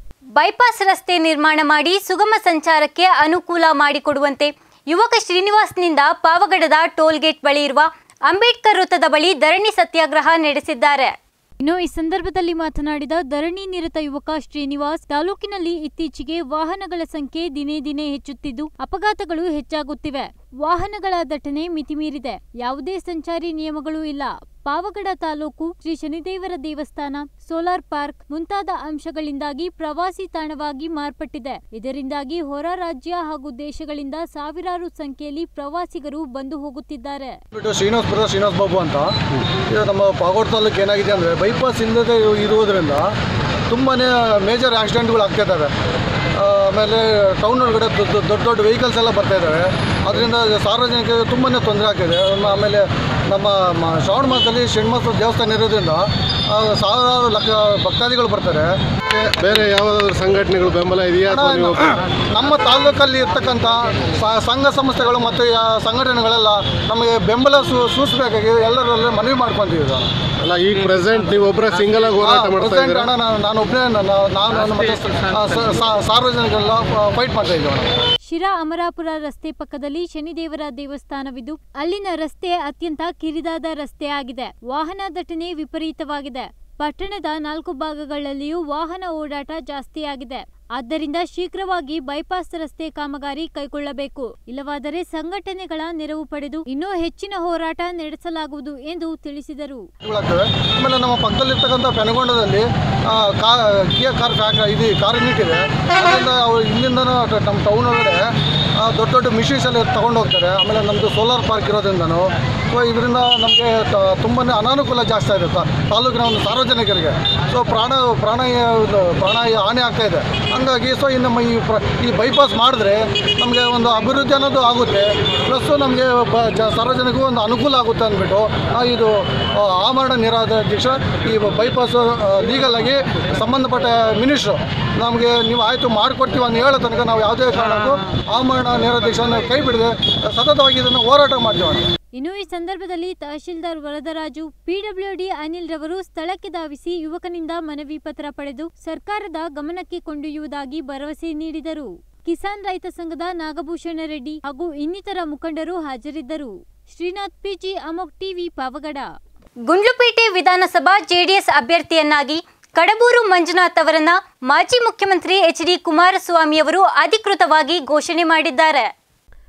bypass ರಸ್ತೆ ನಿರ್ಮಾಣ ಮಾಡಿ ಸುಗಮ ಸಂಚಾರಕ್ಕೆ ಅನುಕೂಲ ಮಾಡಿಕೊಡುವಂತೆ ಯುವಕ ಶ್ರೀನಿವಾಸ್ನಿಂದ ಪಾವಗಡದ ಟೋಲ್ಗೇಟ್ ಬಳಿ ಇರುವ ಅಂಬೇಡ್ಕರ್ ವೃತ್ತದ ಬಳಿ ಧರಣಿ ಸತ್ಯಾಗ್ರಹ ನಡೆಸಿದ್ದಾರೆ ಇನ್ನು ಈ ಸಂದರ್ಭದಲ್ಲಿ ಮಾತನಾಡಿದ ಧರಣಿ ನಿರತ ಯುವಕ ಶ್ರೀನಿವಾಸ್ ತಾಲೂಕಿನಲ್ಲಿ ಇತ್ತೀಚೆಗೆ ವಾಹನಗಳ ಸಂಖ್ಯೆ ದಿನೇ ದಿನೇ ಹೆಚ್ಚುತ್ತಿದ್ದು ಅಪಘಾತಗಳು ಹೆಚ್ಚಾಗುತ್ತಿವೆ ವಾಹನಗಳ ದಟ್ಟಣೆ ಮಿತಿಮೀರಿದೆ ಯಾವುದೇ ಸಂಚಾರಿ ನಿಯಮಗಳು ಇಲ್ಲ ಪಾವಗಡ ತಾಲೂಕು ಶ್ರೀ ಶನಿದೇವರ ದೇವಸ್ಥಾನ ಸೋಲಾರ್ ಪಾರ್ಕ್ ಮುಂತಾದ ಅಂಶಗಳಿಂದಾಗಿ ಪ್ರವಾಸಿ ತಾಣವಾಗಿ ಮಾರ್ಪಟ್ಟಿದೆ ಇದರಿಂದಾಗಿ ಹೊರ ರಾಜ್ಯ ಹಾಗೂ ದೇಶಗಳಿಂದ ಸಾವಿರಾರು ಸಂಖ್ಯೆಯಲ್ಲಿ ಪ್ರವಾಸಿಗರು ಬಂದು ಹೋಗುತ್ತಿದ್ದಾರೆ ಬಿಟ್ಟು ಶ್ರೀನಿವಾಸಪುರದ ಶ್ರೀನಿವಾಸ ಬಾಬು ಅಂತ ಇದು ನಮ್ಮ ಪಾಗೋಡ್ ತಾಲೂಕು ಏನಾಗಿದೆ ಅಂದರೆ ಬೈಪಾಸ್ ಇಲ್ಲದೆ ಇರುವುದರಿಂದ ತುಂಬಾ ಮೇಜರ್ ಆಕ್ಸಿಡೆಂಟ್ಗಳು ಆಗ್ತಾ ಇದ್ದಾವೆ ಆ, ಆಮೇಲೆ ಟೌನ್ ಒಳಗಡೆ ದೊಡ್ಡ ದೊಡ್ಡ ದೊಡ್ಡ ವೆಹಿಕಲ್ಸ್ ಎಲ್ಲ ಬರ್ತಾ ಇದ್ದಾವೆ ಅದರಿಂದ ಸಾರ್ವಜನಿಕರಿಗೆ ತುಂಬಾ ತೊಂದರೆ ಆಗ್ತಿದೆ ನಮ್ಮ- ಆಮೇಲೆ ನಮ್ಮ ಮ- ಶ್ರಾವಣ ಮಾಸದಲ್ಲಿ ಶ್ರೀನಿವಾಸ ದೇವಸ್ಥಾನ ಇರೋದ್ರಿಂದ ಆ, ಸಾವಿರಾರು ಲಕ್ಷ ಭಕ್ತಾದಿಗಳು ಬರ್ತಾರೆ ಬೇರೆ ಯಾವುದಾದ್ರು ಸಂಘಟನೆಗಳು ಬೆಂಬಲ ಇದೆಯಾ ಅಥವಾ ನೀವು ನಮ್ಮ ತಾಲೂಕಲ್ಲಿ ಇರ್ತಕ್ಕಂಥ ಸ- ಸಂಘ ಸಂಸ್ಥೆಗಳು ಮತ್ತು ಯಾ- ಸಂಘಟನೆಗಳೆಲ್ಲ ನಮಗೆ ಬೆಂಬಲ ಸೂ ಸೂಚಿಸಬೇಕಾಗಿ ಎಲ್ಲರಲ್ಲೂ ಮನವಿ ಮಾಡ್ಕೊಂತೀವಿ ಇದು. ಅಲ್ಲ ಈಗ ಪ್ರೆಸೆಂಟ್ ನೀವು ಒಬ್ಬರ ಸಿಂಗಲ್ ಆಗಿ ಹೋರಾಟ ಹಾ, ಮಾಡ್ತಾ present ಇದ್ದೀರಾ ಅಣ್ಣ ನಾನು ನಾನು ಒಬ್ಬನೇ ನಾನು ಮತ್ತೆ ಸ- ಸ- ಸ- ಸಾರ್ವಜನಿಕರೆಲ್ಲ ಫೈಟ್ ಮಾಡ್ತಾ ಇದ್ದೀವಿ ಅಣ್ಣ ಶಿರಾ ಅಮರಾಪುರ ರಸ್ತೆ ಪಕ್ಕದಲ್ಲಿ ಶನಿದೇವರ ದೇವಸ್ಥಾನವಿದ್ದು ಅಲ್ಲಿನ ರಸ್ತೆ ಅತ್ಯಂತ ಕಿರಿದಾದ ರಸ್ತೆ ಆಗಿದೆ ವಾಹನ ದಟ್ಟಣೆ ವಿಪರೀತವಾಗಿದೆ ಪಟ್ಟಣದ ನಾಲ್ಕು ಭಾಗಗಳಲ್ಲಿಯೂ ವಾಹನ ಓಡಾಟ ಜಾಸ್ತಿಯಾಗಿದೆ ಆದ್ದರಿಂದ ಶೀಘ್ರವಾಗಿ ಬೈಪಾಸ್ ರಸ್ತೆ ಕಾಮಗಾರಿ ಕೈಗೊಳ್ಳಬೇಕು ಇಲ್ಲವಾದರೆ ಸಂಘಟನೆಗಳ ನೆರವು ಪಡೆದು ಇನ್ನೂ ಹೆಚ್ಚಿನ ಹೋರಾಟ ನಡೆಸಲಾಗುವುದು ಎಂದು ತಿಳಿಸಿದರು ಗಳಾಗ್ತವೆ ಆಮೇಲೆ ನಮ್ಮ ಪಕ್ಕದಲ್ಲಿರ್ತಕ್ಕಂಥ ಪೆನಗೊಂಡದಲ್ಲಿ ಆ, ಕಾ ಕಿಯಾ ಕಾರ್ ಫ್ಯಾಕ್ಟ್ರಿ ಇದು ಕಾರ್ ಯೂನಿಟ್ ಇದೆ ಅದರಿಂದ ಅವ್ರು ಇಲ್ಲಿಂದನೂ ಟ- ನಮ್ಮ ಟೌನ್ ಒಳಗಡೆ ಆ, ದೊಡ್ಡ ದೊಡ್ಡ ಮಿಷಿನ್ಸ್ ಎಲ್ಲ ತಗೊಂಡು ಹೋಗ್ತಾರೆ ಆಮೇಲೆ ನಮ್ಮದು ಸೋಲಾರ್ ಪಾರ್ಕ್ ಇರೋದ್ರಿಂದನೂ ಸೊ ಇದರಿಂದ ನಮಗೆ ತುಂಬಾ ಅನಾನುಕೂಲ ಜಾಸ್ತಿ ಆಗುತ್ತೆ ತಾಲೂಕಿನ ಒಂದು ಸಾರ್ವಜನಿಕರಿಗೆ ಸೊ ಪ್ರಾಣ ಪ್ರಾಣ ಇದು ಪ್ರಾಣ ಹಾನಿ ಆಗ್ತಾ ಇದೆ ಹಂಗಾಗಿ ಸೊ ಈ ನಮ್ಮ ಈ ಪ್ರ ಈ ಬೈಪಾಸ್ ಮಾಡಿದ್ರೆ ನಮಗೆ ಒಂದು ಅಭಿವೃದ್ಧಿ ಅನ್ನೋದು ಆಗುತ್ತೆ ಪ್ಲಸ್ಸು ನಮಗೆ ಬ ಜ ಸಾರ್ವಜನಿಕರಿಗೂ ಒಂದು ಅನುಕೂಲ ಆಗುತ್ತೆ ಅಂದ್ಬಿಟ್ಟು ಆ, ಇದು ಆ, ಆಮರಣ ನಿರಾಧಾಧ್ಯಕ್ಷ ಈ ಬೈಪಾಸ್ ಲೀಗಲ್ ಆಗಿ ಸಂಬಂಧಪಟ್ಟ ಮಿನಿಸ್ಟ್ರು ನಮಗೆ ನೀವು ಆಯಿತು ಮಾಡಿಕೊಡ್ತೀವಿ ಅಂತ ಹೇಳೋ ತನಕ ನಾವು ಯಾವುದೇ ಕಾರಣಕ್ಕೂ ಆಮರಣ ನಿರಾಧ್ಯಕ್ಷನ ಕೈ ಬಿಡದೆ ಸತತವಾಗಿ ಇದನ್ನು ಹೋರಾಟ ಮಾಡ್ತೀವಿ ಇನ್ನು ಈ ಸಂದರ್ಭದಲ್ಲಿ ತಹಶೀಲ್ದಾರ್ ವರದರಾಜು ಪಿಡಬ್ಲ್ಯೂಡಿ ಅನಿಲ್ ರವರು ಸ್ಥಳಕ್ಕೆ ಧಾವಿಸಿ ಯುವಕನಿಂದ ಮನವಿ ಪತ್ರ ಪಡೆದು ಸರ್ಕಾರದ ಗಮನಕ್ಕೆ ಕೊಂಡೊಯ್ಯುವುದಾಗಿ ಭರವಸೆ ನೀಡಿದರು ಕಿಸಾನ್ ರೈತ ಸಂಘದ ನಾಗಭೂಷಣ ರೆಡ್ಡಿ ಹಾಗೂ ಇನ್ನಿತರ ಮುಖಂಡರು ಹಾಜರಿದ್ದರು ಶ್ರೀನಾಥ್ ಪಿಜಿ ಅಮೋಕ್ ಟಿವಿ ಪಾವಗಡ ಗುಂಡ್ಲುಪೇಟೆ ವಿಧಾನಸಭಾ ಜೆಡಿಎಸ್ ಅಭ್ಯರ್ಥಿಯನ್ನಾಗಿ ಕಡಬೂರು ಮಂಜುನಾಥ್ ಅವರನ್ನ ಮಾಜಿ ಮುಖ್ಯಮಂತ್ರಿ ಎಚ್ ಡಿ ಕುಮಾರಸ್ವಾಮಿ ಅವರು ಅಧಿಕೃತವಾಗಿ ಘೋಷಣೆ ಮಾಡಿದ್ದಾರೆ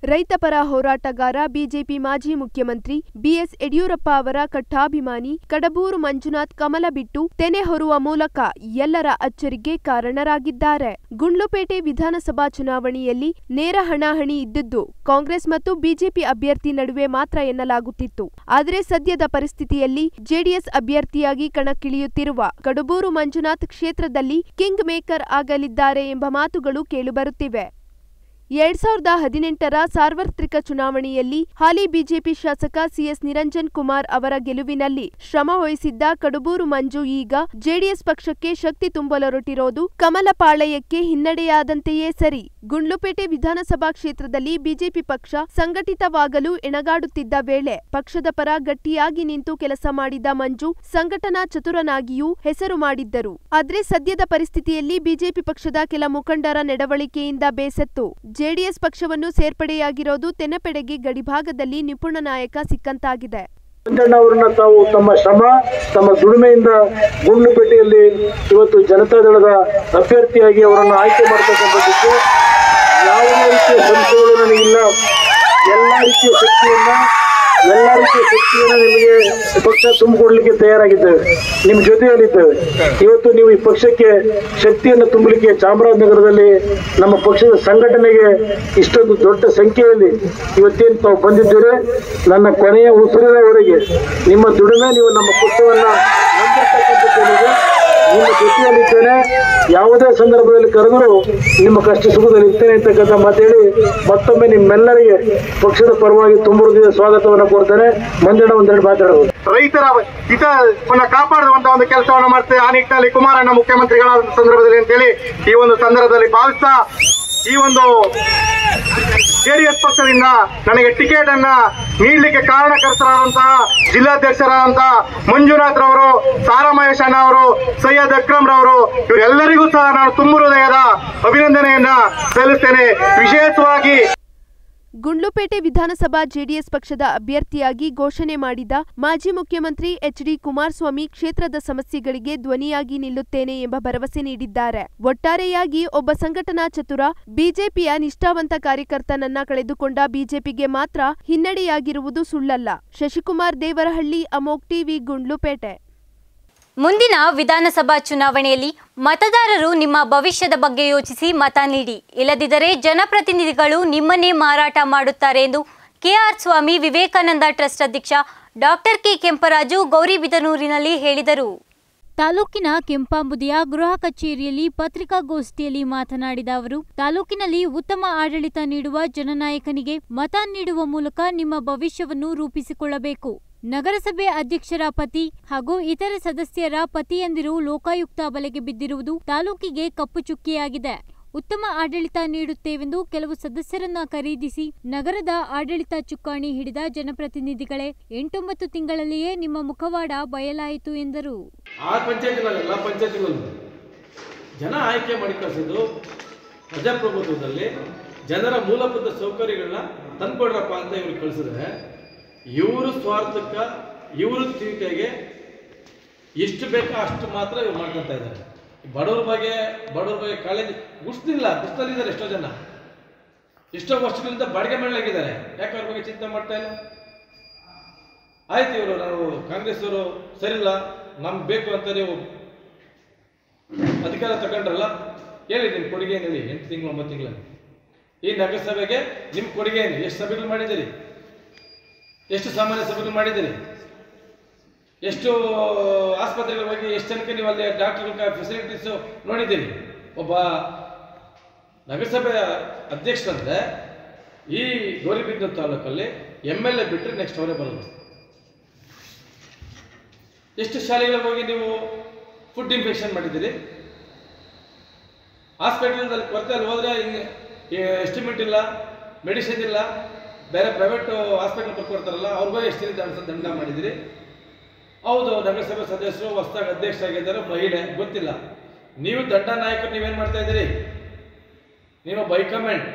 ರೈತಪರ ಹೋರಾಟಗಾರ ಬಿಜೆಪಿ ಮಾಜಿ ಮುಖ್ಯಮಂತ್ರಿ ಬಿಎಸ್ ಯಡಿಯೂರಪ್ಪ ಅವರ ಕಟ್ಟಾಭಿಮಾನಿ ಕಡಬೂರು ಮಂಜುನಾಥ್ ಕಮಲ ಬಿಟ್ಟು ತೆನೆ ಹೊರುವ ಮೂಲಕ ಎಲ್ಲರ ಅಚ್ಚರಿಗೆ ಕಾರಣರಾಗಿದ್ದಾರೆ ಗುಂಡ್ಲುಪೇಟೆ ವಿಧಾನಸಭಾ ಚುನಾವಣೆಯಲ್ಲಿ ನೇರ ಹಣಾಹಣಿ ಇದ್ದಿದ್ದು ಕಾಂಗ್ರೆಸ್ ಮತ್ತು ಬಿಜೆಪಿ ಅಭ್ಯರ್ಥಿ ನಡುವೆ ಮಾತ್ರ ಎನ್ನಲಾಗುತ್ತಿತ್ತು ಆದರೆ ಸದ್ಯದ ಪರಿಸ್ಥಿತಿಯಲ್ಲಿ ಜೆಡಿಎಸ್ ಅಭ್ಯರ್ಥಿಯಾಗಿ ಕಣಕ್ಕಿಳಿಯುತ್ತಿರುವ ಕಡಬೂರು ಮಂಜುನಾಥ್ ಕ್ಷೇತ್ರದಲ್ಲಿ ಕಿಂಗ್ ಮೇಕರ್ ಆಗಲಿದ್ದಾರೆ ಎಂಬ ಮಾತುಗಳು ಕೇಳಿಬರುತ್ತಿವೆ ಎರಡ್ ಸಾವಿರದ ಹದಿನೆಂಟರ ಸಾರ್ವತ್ರಿಕ ಚುನಾವಣೆಯಲ್ಲಿ ಹಾಲಿ ಬಿಜೆಪಿ ಶಾಸಕ ಸಿಎಸ್ ನಿರಂಜನ್ ಕುಮಾರ್ ಅವರ ಗೆಲುವಿನಲ್ಲಿ ಶ್ರಮ ವಹಿಸಿದ್ದ ಕಡಬೂರು ಮಂಜು ಈಗ ಜೆಡಿಎಸ್ ಪಕ್ಷಕ್ಕೆ ಶಕ್ತಿ ತುಂಬಲೊರಟಿರೋದು ಕಮಲ ಪಾಳಯಕ್ಕೆ ಹಿನ್ನಡೆಯಾದಂತೆಯೇ ಸರಿ ಗುಂಡ್ಲುಪೇಟೆ ವಿಧಾನಸಭಾ ಕ್ಷೇತ್ರದಲ್ಲಿ ಬಿಜೆಪಿ ಪಕ್ಷ ಸಂಘಟಿತವಾಗಲು ಎಣಗಾಡುತ್ತಿದ್ದ ವೇಳೆ ಪಕ್ಷದ ಪರ ಗಟ್ಟಿಯಾಗಿ ನಿಂತು ಕೆಲಸ ಮಾಡಿದ ಮಂಜು ಸಂಘಟನಾ ಚತುರನಾಗಿಯೂ ಹೆಸರು ಮಾಡಿದ್ದರು ಆದ್ರೆ ಸದ್ಯದ ಪರಿಸ್ಥಿತಿಯಲ್ಲಿ ಬಿಜೆಪಿ ಪಕ್ಷದ ಕೆಲ ಮುಖಂಡರ ನಡವಳಿಕೆಯಿಂದ ಬೇಸತ್ತು ಜೆಡಿಎಸ್ ಪಕ್ಷವನ್ನು ಸೇರ್ಪಡೆಯಾಗಿರೋದು ತೆನಪೆಡೆಗೆ ಗಡಿಭಾಗದಲ್ಲಿ ನಿಪುಣ ನಾಯಕ ಸಿಕ್ಕಂತಾಗಿದೆ ಮಂಜಣ್ಣವರನ್ನ ತಾವು ತಮ್ಮ ಶ್ರಮ ತಮ್ಮ ದುಡಿಮೆಯಿಂದ ಗುಂಡ್ಲುಪೇಟೆಯಲ್ಲಿ ಇವತ್ತು ಜನತಾದಳದ ಅಭ್ಯರ್ಥಿಯಾಗಿ ಅವರನ್ನು ಆಯ್ಕೆ ಮಾಡ್ತಕ್ಕಂಥದ್ದಕ್ಕೆ ಯಾವುದೇ ರೀತಿಯ ಸಂಶಯಗಳು ನನಗಿಲ್ಲ ಎಲ್ಲ ರೀತಿಯ ಶಕ್ತಿಯನ್ನ ಎಲ್ಲ ರೀತಿಯ ಶಕ್ತಿಯನ್ನು ನಿಮಗೆ ಪಕ್ಷ ತುಂಬಿಕೊಡ್ಲಿಕ್ಕೆ ತಯಾರಾಗಿದ್ದೇವೆ ನಿಮ್ಮ ಜೊತೆಯಲ್ಲಿದ್ದೇವೆ ಇವತ್ತು ನೀವು ಈ ಪಕ್ಷಕ್ಕೆ ಶಕ್ತಿಯನ್ನು ತುಂಬಲಿಕ್ಕೆ ಚಾಮರಾಜನಗರದಲ್ಲಿ ನಮ್ಮ ಪಕ್ಷದ ಸಂಘಟನೆಗೆ ಇಷ್ಟೊಂದು ದೊಡ್ಡ ಸಂಖ್ಯೆಯಲ್ಲಿ ಇವತ್ತೇನು ತಾವು ಬಂದಿದ್ದೀರಿ ನನ್ನ ಕೊನೆಯ ಉಸಿರಿನವರೆಗೆ ನಿಮ್ಮ ದುಡಿಮೆ ನೀವು ನಮ್ಮ ಪಕ್ಷವನ್ನ ನಂಬಿರ್ತಕ್ಕಂಥದ್ದೇನಿದೆ ನಿಮ್ಮ ಜೊತೆಯಲ್ಲಿದ್ದೇನೆ ಯಾವುದೇ ಸಂದರ್ಭದಲ್ಲಿ ಕರೆದರೂ ನಿಮ್ಮ ಕಷ್ಟ ಸುಖದಲ್ಲಿ ಇರ್ತೇನೆ ಅಂತಕ್ಕಂಥ ಮಾತೇಳಿ ಮತ್ತೊಮ್ಮೆ ನಿಮ್ಮೆಲ್ಲರಿಗೆ ಪಕ್ಷದ ಪರವಾಗಿ ತುಂಬ ಹೃದಯದ ಸ್ವಾಗತವನ್ನು ಕೋರ್ತೇನೆ ಮಂಜಣ್ಣ ಒಂದೆರಡು ಮಾತಾಡಬಹುದು ರೈತರ ಹಿತವನ್ನ ಕಾಪಾಡುವಂತ ಒಂದು ಕೆಲಸವನ್ನು ಮಾಡ್ತೇವೆ ಆ ನಿಟ್ಟಿನಲ್ಲಿ ಕುಮಾರಣ್ಣ ಮುಖ್ಯಮಂತ್ರಿಗಳಾದ ಸಂದರ್ಭದಲ್ಲಿ ಅಂತೇಳಿ ಈ ಒಂದು ಸಂದರ್ಭದಲ್ಲಿ ಭಾವಿಸ್ತಾ ಈ ಒಂದು ಜೆಡಿಎಸ್ ಪಕ್ಷದಿಂದ ನನಗೆ ಟಿಕೆಟ್ ಅನ್ನ ನೀಡಲಿಕ್ಕೆ ಕಾರಣಕರ್ತರಾದಂತಹ ಜಿಲ್ಲಾಧ್ಯಕ್ಷರಾದಂತಹ ಮಂಜುನಾಥ್ ರವರು ಸಾರಾ ಮಹೇಶ್ ಅಣ್ಣ ಅವರು ಸೈಯದ್ ಅಕ್ರಮ್ ರವರು ಇವರೆಲ್ಲರಿಗೂ ಸಹ ನಾನು ತುಂಬ ಹೃದಯದ ಅಭಿನಂದನೆಯನ್ನ ಸಲ್ಲಿಸ್ತೇನೆ ವಿಶೇಷವಾಗಿ ಗುಂಡ್ಲುಪೇಟೆ ವಿಧಾನಸಭಾ ಜೆಡಿಎಸ್ ಪಕ್ಷದ ಅಭ್ಯರ್ಥಿಯಾಗಿ ಘೋಷಣೆ ಮಾಡಿದ ಮಾಜಿ ಮುಖ್ಯಮಂತ್ರಿ ಎಚ್ ಡಿ ಕುಮಾರಸ್ವಾಮಿ ಕ್ಷೇತ್ರದ ಸಮಸ್ಯೆಗಳಿಗೆ ಧ್ವನಿಯಾಗಿ ನಿಲ್ಲುತ್ತೇನೆ ಎಂಬ ಭರವಸೆ ನೀಡಿದ್ದಾರೆ ಒಟ್ಟಾರೆಯಾಗಿ ಒಬ್ಬ ಸಂಘಟನಾ ಚತುರ ಬಿಜೆಪಿಯ ನಿಷ್ಠಾವಂತ ಕಾರ್ಯಕರ್ತನನ್ನ ಕಳೆದುಕೊಂಡ ಬಿಜೆಪಿಗೆ ಮಾತ್ರ ಹಿನ್ನಡೆಯಾಗಿರುವುದು ಸುಳ್ಳಲ್ಲ ಶಶಿಕುಮಾರ್ ದೇವರಹಳ್ಳಿ ಅಮೋಕ್ ಟಿವಿ ಗುಂಡ್ಲುಪೇಟೆ ಮುಂದಿನ ವಿಧಾನಸಭಾ ಚುನಾವಣೆಯಲ್ಲಿ ಮತದಾರರು ನಿಮ್ಮ ಭವಿಷ್ಯದ ಬಗ್ಗೆ ಯೋಚಿಸಿ ಮತ ನೀಡಿ ಇಲ್ಲದಿದ್ದರೆ ಜನಪ್ರತಿನಿಧಿಗಳು ನಿಮ್ಮನ್ನೇ ಮಾರಾಟ ಮಾಡುತ್ತಾರೆ ಎಂದು ಕೆಆರ್ ಸ್ವಾಮಿ ವಿವೇಕಾನಂದ ಟ್ರಸ್ಟ್ ಅಧ್ಯಕ್ಷ ಡಾಕ್ಟರ್ ಕೆ ಕೆಂಪರಾಜು ಗೌರಿಬಿದನೂರಿನಲ್ಲಿ ಹೇಳಿದರು ತಾಲೂಕಿನ ಕೆಂಪಾಂಬುದಿಯ ಗೃಹ ಕಚೇರಿಯಲ್ಲಿ ಪತ್ರಿಕಾಗೋಷ್ಠಿಯಲ್ಲಿ ಮಾತನಾಡಿದ ಅವರು ತಾಲೂಕಿನಲ್ಲಿ ಉತ್ತಮ ಆಡಳಿತ ನೀಡುವ ಜನನಾಯಕನಿಗೆ ಮತ ನೀಡುವ ಮೂಲಕ ನಿಮ್ಮ ಭವಿಷ್ಯವನ್ನು ರೂಪಿಸಿಕೊಳ್ಳಬೇಕು ನಗರಸಭೆ ಅಧ್ಯಕ್ಷರ ಪತಿ ಹಾಗೂ ಇತರೆ ಸದಸ್ಯರ ಪತಿಯಂದಿರು ಲೋಕಾಯುಕ್ತ ಬಲೆಗೆ ಬಿದ್ದಿರುವುದು ತಾಲೂಕಿಗೆ ಕಪ್ಪು ಚುಕ್ಕಿಯಾಗಿದೆ ಉತ್ತಮ ಆಡಳಿತ ನೀಡುತ್ತೇವೆಂದು ಕೆಲವು ಸದಸ್ಯರನ್ನ ಖರೀದಿಸಿ ನಗರದ ಆಡಳಿತ ಚುಕ್ಕಾಣಿ ಹಿಡಿದ ಜನಪ್ರತಿನಿಧಿಗಳೇ ಎಂಟೊಂಬತ್ತು ತಿಂಗಳಲ್ಲಿಯೇ ನಿಮ್ಮ ಮುಖವಾಡ ಬಯಲಾಯಿತು ಎಂದರು ಆ ಪಂಚಾಯತಿನಲ್ಲಿ ಎಲ್ಲ ಪಂಚಾಯತಿಗಳಲ್ಲೂ ಜನ ಆಯ್ಕೆ ಮಾಡಿ ಕಳಿಸಿದ್ದು ಪ್ರಜಾಪ್ರಭುತ್ವದಲ್ಲಿ ಜನರ ಮೂಲಭೂತ ಸೌಕರ್ಯಗಳನ್ನ ತಂದ್ಕೊಡ್ರಪ್ಪ ಅಂತ ಇವ್ರಿಗೆ ಕಳಿಸಿದ್ರೆ ಇವರು ಸ್ವಾರ್ಥಕ್ಕ ಇವರು ತೀಟೆಗೆ ಎಷ್ಟು ಬೇಕೋ ಅಷ್ಟು ಮಾತ್ರ ಇವ್ರು ಮಾಡ್ಕೊತಾ ಇದ್ದಾರೆ ಬಡವ್ರ ಬಗ್ಗೆ ಬಡವ್ರ ಬಗ್ಗೆ ಕಾಳಜಿ ಗುಡ್ಸ್ಲಿಲ್ಲ ಗುಡ್ಸ್ದಲ್ಲಿದ್ದಾರೆ ಎಷ್ಟೋ ಜನ ಎಷ್ಟೋ ವರ್ಷಗಳಿಂದ ಬಾಡಿಗೆ ಮಾಡಲಾಗಿದ್ದಾರೆ ಯಾಕೆ ಅವ್ರ ಬಗ್ಗೆ ಚಿಂತೆ ಮಾಡ್ತಾ ಇಲ್ಲ ಆಯ್ತು ಇವರು ನಾವು ಕಾಂಗ್ರೆಸ್ ಅವರು ಸರಿಲ್ಲ ನಮ್ಗೆ ಬೇಕು ಅಂತ ನೀವು ಅಧಿಕಾರ ತಗೊಂಡ್ರಲ್ಲ ಹೇಳಿ ನಿಮ್ಮ ಕೊಡುಗೆ ಏನು ಹೇಳಿ ಎಂಟು ತಿಂಗಳು ಒಂಬತ್ತು ತಿಂಗಳಲ್ಲಿ ಈ ನಗರಸಭೆಗೆ ನಿಮ್ಮ ಕೊಡುಗೆ ಏನು ಎಷ್ಟು ಸಭೆಗಳು ಮಾಡಿದ್ದೀರಿ ಎಷ್ಟು ಸಾಮಾನ್ಯ ಸಭೆಗಳು ಮಾಡಿದ್ದೀರಿ ಎಷ್ಟು ಆಸ್ಪತ್ರೆಗಳ ಬಗ್ಗೆ ಎಷ್ಟು ಜನಕ್ಕೆ ನೀವು ಅಲ್ಲಿ ಡಾಕ್ಟರ್ಗಳ ಫೆಸಿಲಿಟೀಸು ನೋಡಿದ್ದೀರಿ ಒಬ್ಬ ನಗರಸಭೆ ಅಧ್ಯಕ್ಷರಂದ್ರೆ ಈ ಗೌರಿಬಿದನೂರು ತಾಲೂಕಲ್ಲಿ ಎಮ್ ಎಲ್ ಎ ಬಿಟ್ಟರೆ ನೆಕ್ಸ್ಟ್ ಅವರೇ ಬರೋದು ಎಷ್ಟು ಶಾಲೆಗಳಿಗೆ ಹೋಗಿ ನೀವು ಫುಡ್ ಇನ್ಫೆಕ್ಷನ್ ಮಾಡಿದ್ದೀರಿ ಹಾಸ್ಪಿಟಲ್ದಲ್ಲಿ ಕೊರತೆ ಅಲ್ಲಿ ಹೋದ್ರೆ ಎಸ್ಟಿಮೇಟ್ ಇಲ್ಲ ಮೆಡಿಸಿನ್ ಇಲ್ಲ ಬೇರೆ ಪ್ರೈವೇಟ್ ಹಾಸ್ಪಿಟಲ್ ಬರ್ಕೊಡ್ತಾರಲ್ಲ ಅವ್ರಿಗೂ ಎಷ್ಟು ದಿನ ದಂಡ ದಂಡ ಮಾಡಿದಿರಿ ಹೌದು ನಗರಸಭೆ ಸದಸ್ಯರು ಹೊಸದಾಗಿ ಅಧ್ಯಕ್ಷರಾಗಿದ್ದಾರೆ ಮಹಿಳೆ ಗೊತ್ತಿಲ್ಲ ನೀವು ದಂಡ ನಾಯಕರು ನೀವೇನು ಮಾಡ್ತಾ ಇದ್ದೀರಿ ನೀವು ಬೈಕಮೆಂಟ್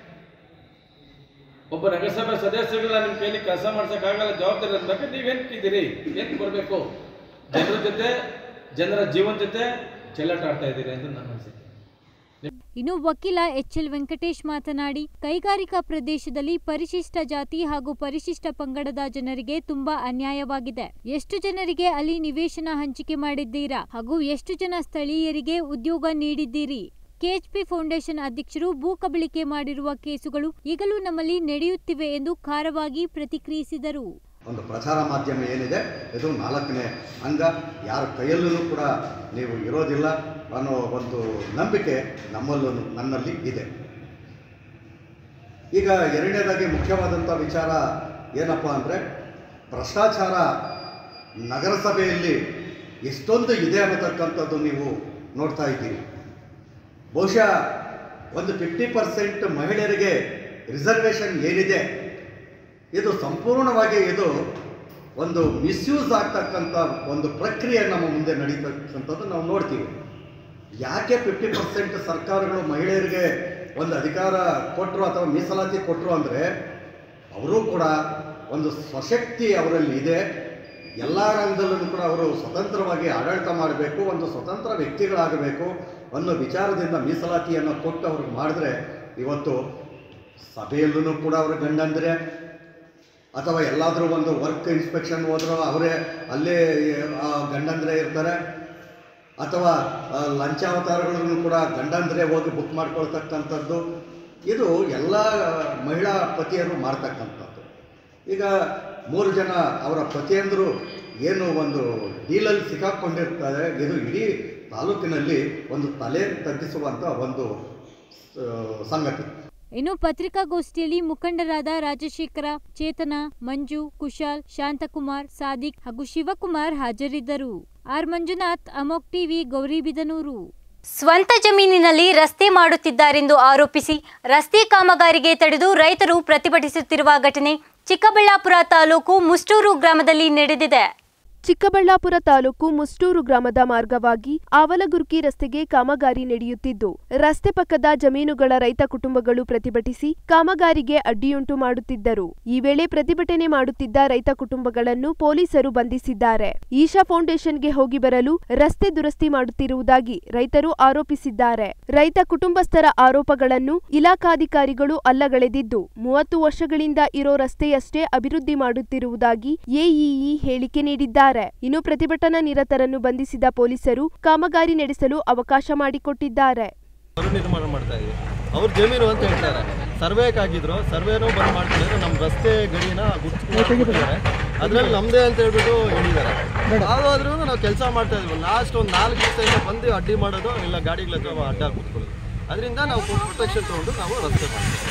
ಒಬ್ಬ ನಗರಸಭೆ ಸದಸ್ಯರುಗಳನ್ನ ನಿಮ್ಮ ಕೈಲಿ ಕೆಲಸ ಮಾಡ್ಸೋಕ್ಕಾಗಲ್ಲ ಜವಾಬ್ದಾರಿ ಅಂದಾಗ ನೀವೇನ್ ಇದ್ದೀರಿ ಏನ್ ಬರಬೇಕು ಜನರ ಜೊತೆ ಜನರ ಜೀವನ ಜೊತೆ ಚೆಲ್ಲಾಟ ಆಡ್ತಾ ಇದ್ದೀರಿ ಅಂತ ನನ್ನ ಅನಿಸಿಕೆ ಇನ್ನು ವಕೀಲ ಎಚ್ಎಲ್ ವೆಂಕಟೇಶ್ ಮಾತನಾಡಿ ಕೈಗಾರಿಕಾ ಪ್ರದೇಶದಲ್ಲಿ ಪರಿಶಿಷ್ಟ ಜಾತಿ ಹಾಗೂ ಪರಿಶಿಷ್ಟ ಪಂಗಡದ ಜನರಿಗೆ ತುಂಬಾ ಅನ್ಯಾಯವಾಗಿದೆ ಎಷ್ಟು ಜನರಿಗೆ ಅಲ್ಲಿ ನಿವೇಶನ ಹಂಚಿಕೆ ಮಾಡಿದ್ದೀರಾ ಹಾಗೂ ಎಷ್ಟು ಜನ ಸ್ಥಳೀಯರಿಗೆ ಉದ್ಯೋಗ ನೀಡಿದ್ದೀರಿ ಕೆಎಚ್ಪಿ ಫೌಂಡೇಶನ್ ಅಧ್ಯಕ್ಷರು ಭೂ ಕಬಳಿಕೆ ಮಾಡಿರುವ ಕೇಸುಗಳು ಈಗಲೂ ನಮ್ಮಲ್ಲಿ ನಡೆಯುತ್ತಿವೆ ಎಂದು ಖಾರವಾಗಿ ಪ್ರತಿಕ್ರಿಯಿಸಿದರು ಒಂದು ಪ್ರಚಾರ ಮಾಧ್ಯಮ ಏನಿದೆ ಇದು ನಾಲ್ಕನೇ ಅಂಗ ಯಾರ ಕೈಯಲ್ಲೂ ಕೂಡ ನೀವು ಇರೋದಿಲ್ಲ ಅನ್ನೋ ಒಂದು ನಂಬಿಕೆ ನಮ್ಮಲ್ಲೂ ನನ್ನಲ್ಲಿ ಇದೆ ಈಗ ಎರಡನೇದಾಗಿ ಮುಖ್ಯವಾದಂಥ ವಿಚಾರ ಏನಪ್ಪ ಅಂದರೆ ಭ್ರಷ್ಟಾಚಾರ ನಗರಸಭೆಯಲ್ಲಿ ಎಷ್ಟೊಂದು ಇದೆ ಅನ್ನತಕ್ಕಂಥದ್ದು ನೀವು ನೋಡ್ತಾ ಇದ್ದೀರಿ ಬಹುಶಃ ಒಂದು ಫಿಫ್ಟಿ ಪರ್ಸೆಂಟ್ ಮಹಿಳೆಯರಿಗೆ ರಿಸರ್ವೇಷನ್ ಏನಿದೆ ಇದು ಸಂಪೂರ್ಣವಾಗಿ ಇದು ಒಂದು ಮಿಸ್ಯೂಸ್ ಆಗ್ತಕ್ಕಂಥ ಒಂದು ಪ್ರಕ್ರಿಯೆ ನಮ್ಮ ಮುಂದೆ ನಡೀತಕ್ಕಂಥದ್ದು ನಾವು ನೋಡ್ತೀವಿ ಯಾಕೆ ಫಿಫ್ಟಿ ಪರ್ಸೆಂಟ್ ಸರ್ಕಾರಗಳು ಮಹಿಳೆಯರಿಗೆ ಒಂದು ಅಧಿಕಾರ ಕೊಟ್ಟರು ಅಥವಾ ಮೀಸಲಾತಿ ಕೊಟ್ಟರು ಅಂದರೆ ಅವರು ಕೂಡ ಒಂದು ಸ್ವಶಕ್ತಿ ಅವರಲ್ಲಿ ಇದೆ ಎಲ್ಲ ರಂಗದಲ್ಲೂ ಕೂಡ ಅವರು ಸ್ವತಂತ್ರವಾಗಿ ಆಡಳಿತ ಮಾಡಬೇಕು ಒಂದು ಸ್ವತಂತ್ರ ವ್ಯಕ್ತಿಗಳಾಗಬೇಕು ಅನ್ನೋ ವಿಚಾರದಿಂದ ಮೀಸಲಾತಿಯನ್ನು ಕೊಟ್ಟು ಅವ್ರಿಗೆ ಮಾಡಿದ್ರೆ ಇವತ್ತು ಸಭೆಯಲ್ಲೂ ಕೂಡ ಅವರು ಗಂಡಂದರೆ ಅಥವಾ ಎಲ್ಲಾದರೂ ಒಂದು ವರ್ಕ್ ಇನ್ಸ್ಪೆಕ್ಷನ್ ಹೋದ್ರು ಅವರೇ ಅಲ್ಲೇ ಆ, ಗಂಡಂದ್ರೆ ಇರ್ತಾರೆ ಅಥವಾ ಆ, ಲಂಚಾವತಾರಗಳನ್ನು ಕೂಡ ಗಂಡಂದ್ರೆ ಹೋಗಿ ಬುಕ್ ಮಾಡ್ಕೊಳ್ತಕ್ಕಂಥದ್ದು ಇದು ಎಲ್ಲ ಮಹಿಳಾ ಪತಿಯರು ಮಾಡ್ತಕ್ಕಂಥದ್ದು ಈಗ ಮೂರು ಜನ ಅವರ ಪತಿಯಂದರು ಏನು ಒಂದು ಡೀಲಲ್ಲಿ ಸಿಕ್ಕಾಕೊಂಡಿರ್ತಾರೆ ಇದು ಇಡೀ ತಾಲೂಕಿನಲ್ಲಿ ಒಂದು ತಲೆ ತಗ್ಗಿಸುವಂಥ ಒಂದು ಆ, ಸಂಗತಿ ಇನ್ನು ಪತ್ರಿಕಾಗೋಷ್ಠಿಯಲ್ಲಿ ಮುಖಂಡರಾದ ರಾಜಶೇಖರ ಚೇತನ ಮಂಜು ಕುಶಾಲ್ ಶಾಂತಕುಮಾರ್ ಸಾದಿಕ್ ಹಾಗೂ ಶಿವಕುಮಾರ್ ಹಾಜರಿದ್ದರು ಆರ್ ಮಂಜುನಾಥ್ ಅಮೋಕ್ ಟಿವಿ ಗೌರಿಬಿದನೂರು ಸ್ವಂತ ಜಮೀನಿನಲ್ಲಿ ರಸ್ತೆ ಮಾಡುತ್ತಿದ್ದಾರೆಂದು ಆರೋಪಿಸಿ ರಸ್ತೆ ಕಾಮಗಾರಿಗೆ ತಡೆದು ರೈತರು ಪ್ರತಿಭಟಿಸುತ್ತಿರುವ ಘಟನೆ ಚಿಕ್ಕಬಳ್ಳಾಪುರ ತಾಲೂಕು ಮುಷ್ಟೂರು ಗ್ರಾಮದಲ್ಲಿ ನಡೆದಿದೆ ಚಿಕ್ಕಬಳ್ಳಾಪುರ ತಾಲೂಕು ಮುಷ್ಟೂರು ಗ್ರಾಮದ ಮಾರ್ಗವಾಗಿ ಆವಲಗುರ್ಕಿ ರಸ್ತೆಗೆ ಕಾಮಗಾರಿ ನಡೆಯುತ್ತಿದ್ದು ರಸ್ತೆ ಪಕ್ಕದ ಜಮೀನುಗಳ ರೈತ ಕುಟುಂಬಗಳು ಪ್ರತಿಭಟಿಸಿ ಕಾಮಗಾರಿಗೆ ಅಡ್ಡಿಯುಂಟು ಮಾಡುತ್ತಿದ್ದರು ಈ ವೇಳೆ ಪ್ರತಿಭಟನೆ ಮಾಡುತ್ತಿದ್ದ ರೈತ ಕುಟುಂಬಗಳನ್ನು ಪೊಲೀಸರು ಬಂಧಿಸಿದ್ದಾರೆ ಈಶಾ ಫೌಂಡೇಶನ್ಗೆ ಹೋಗಿ ಬರಲು ರಸ್ತೆ ದುರಸ್ತಿ ಮಾಡುತ್ತಿರುವುದಾಗಿ ರೈತರು ಆರೋಪಿಸಿದ್ದಾರೆ ರೈತ ಕುಟುಂಬಸ್ಥರ ಆರೋಪಗಳನ್ನು ಇಲಾಖಾಧಿಕಾರಿಗಳು ಅಲ್ಲಗಳೆದಿದ್ದು ಮೂವತ್ತು ವರ್ಷಗಳಿಂದ ಇರೋ ರಸ್ತೆಯಷ್ಟೇ ಅಭಿವೃದ್ಧಿ ಮಾಡುತ್ತಿರುವುದಾಗಿ ಎಇಇ ಹೇಳಿಕೆ ನೀಡಿದ್ದಾರೆ ಇನ್ನು ಪ್ರತಿಭಟನಾ ನಿರತರನ್ನು ಬಂಧಿಸಿದ ಪೊಲೀಸರು ಕಾಮಗಾರಿ ನಡೆಸಲು ಅವಕಾಶ ಮಾಡಿಕೊಟ್ಟಿದ್ದಾರೆ ಮರು ನಿರ್ಮಾಣ ಮಾಡ್ತಾ ಇದೀವಿ ಅವ್ರ ಜಮೀನು ಅಂತ ಹೇಳ್ತಾರೆ ಸರ್ವೇಕಾಗಿದ್ರು ಸರ್ವೇನೂ ಬಂದ್ ಮಾಡ್ತಿದ್ದಾರೆ ನಮ್ಮ ರಸ್ತೆ ಗಡಿನ ಗುರ್ತಿದ್ದಾರೆ ಅದ್ರಲ್ಲಿ ನಮ್ದೇ ಅಂತ ಹೇಳ್ಬಿಟ್ಟು ಹೇಳಿದ್ದಾರೆ ಆದ್ರೂ ನಾವು ಕೆಲಸ ಮಾಡ್ತಾ ಇದೀವಿ ಲಾಸ್ಟ್ ಒಂದು ನಾಲ್ಕು ದಿವಸದಿಂದ ಬಂದು ಅಡ್ಡಿ ಮಾಡೋದು ಇಲ್ಲ ಗಾಡಿಗಳ ಹತ್ರ ಅಡ್ಡ ಕೂತ್ಕೊಳ್ಳೋದು ಅದರಿಂದ ನಾವು ಪ್ರೊಟೆಕ್ಷನ್ ತಗೊಂಡು ನಾವು ರಸ್ತೆ ಮಾಡ್ತೀವಿ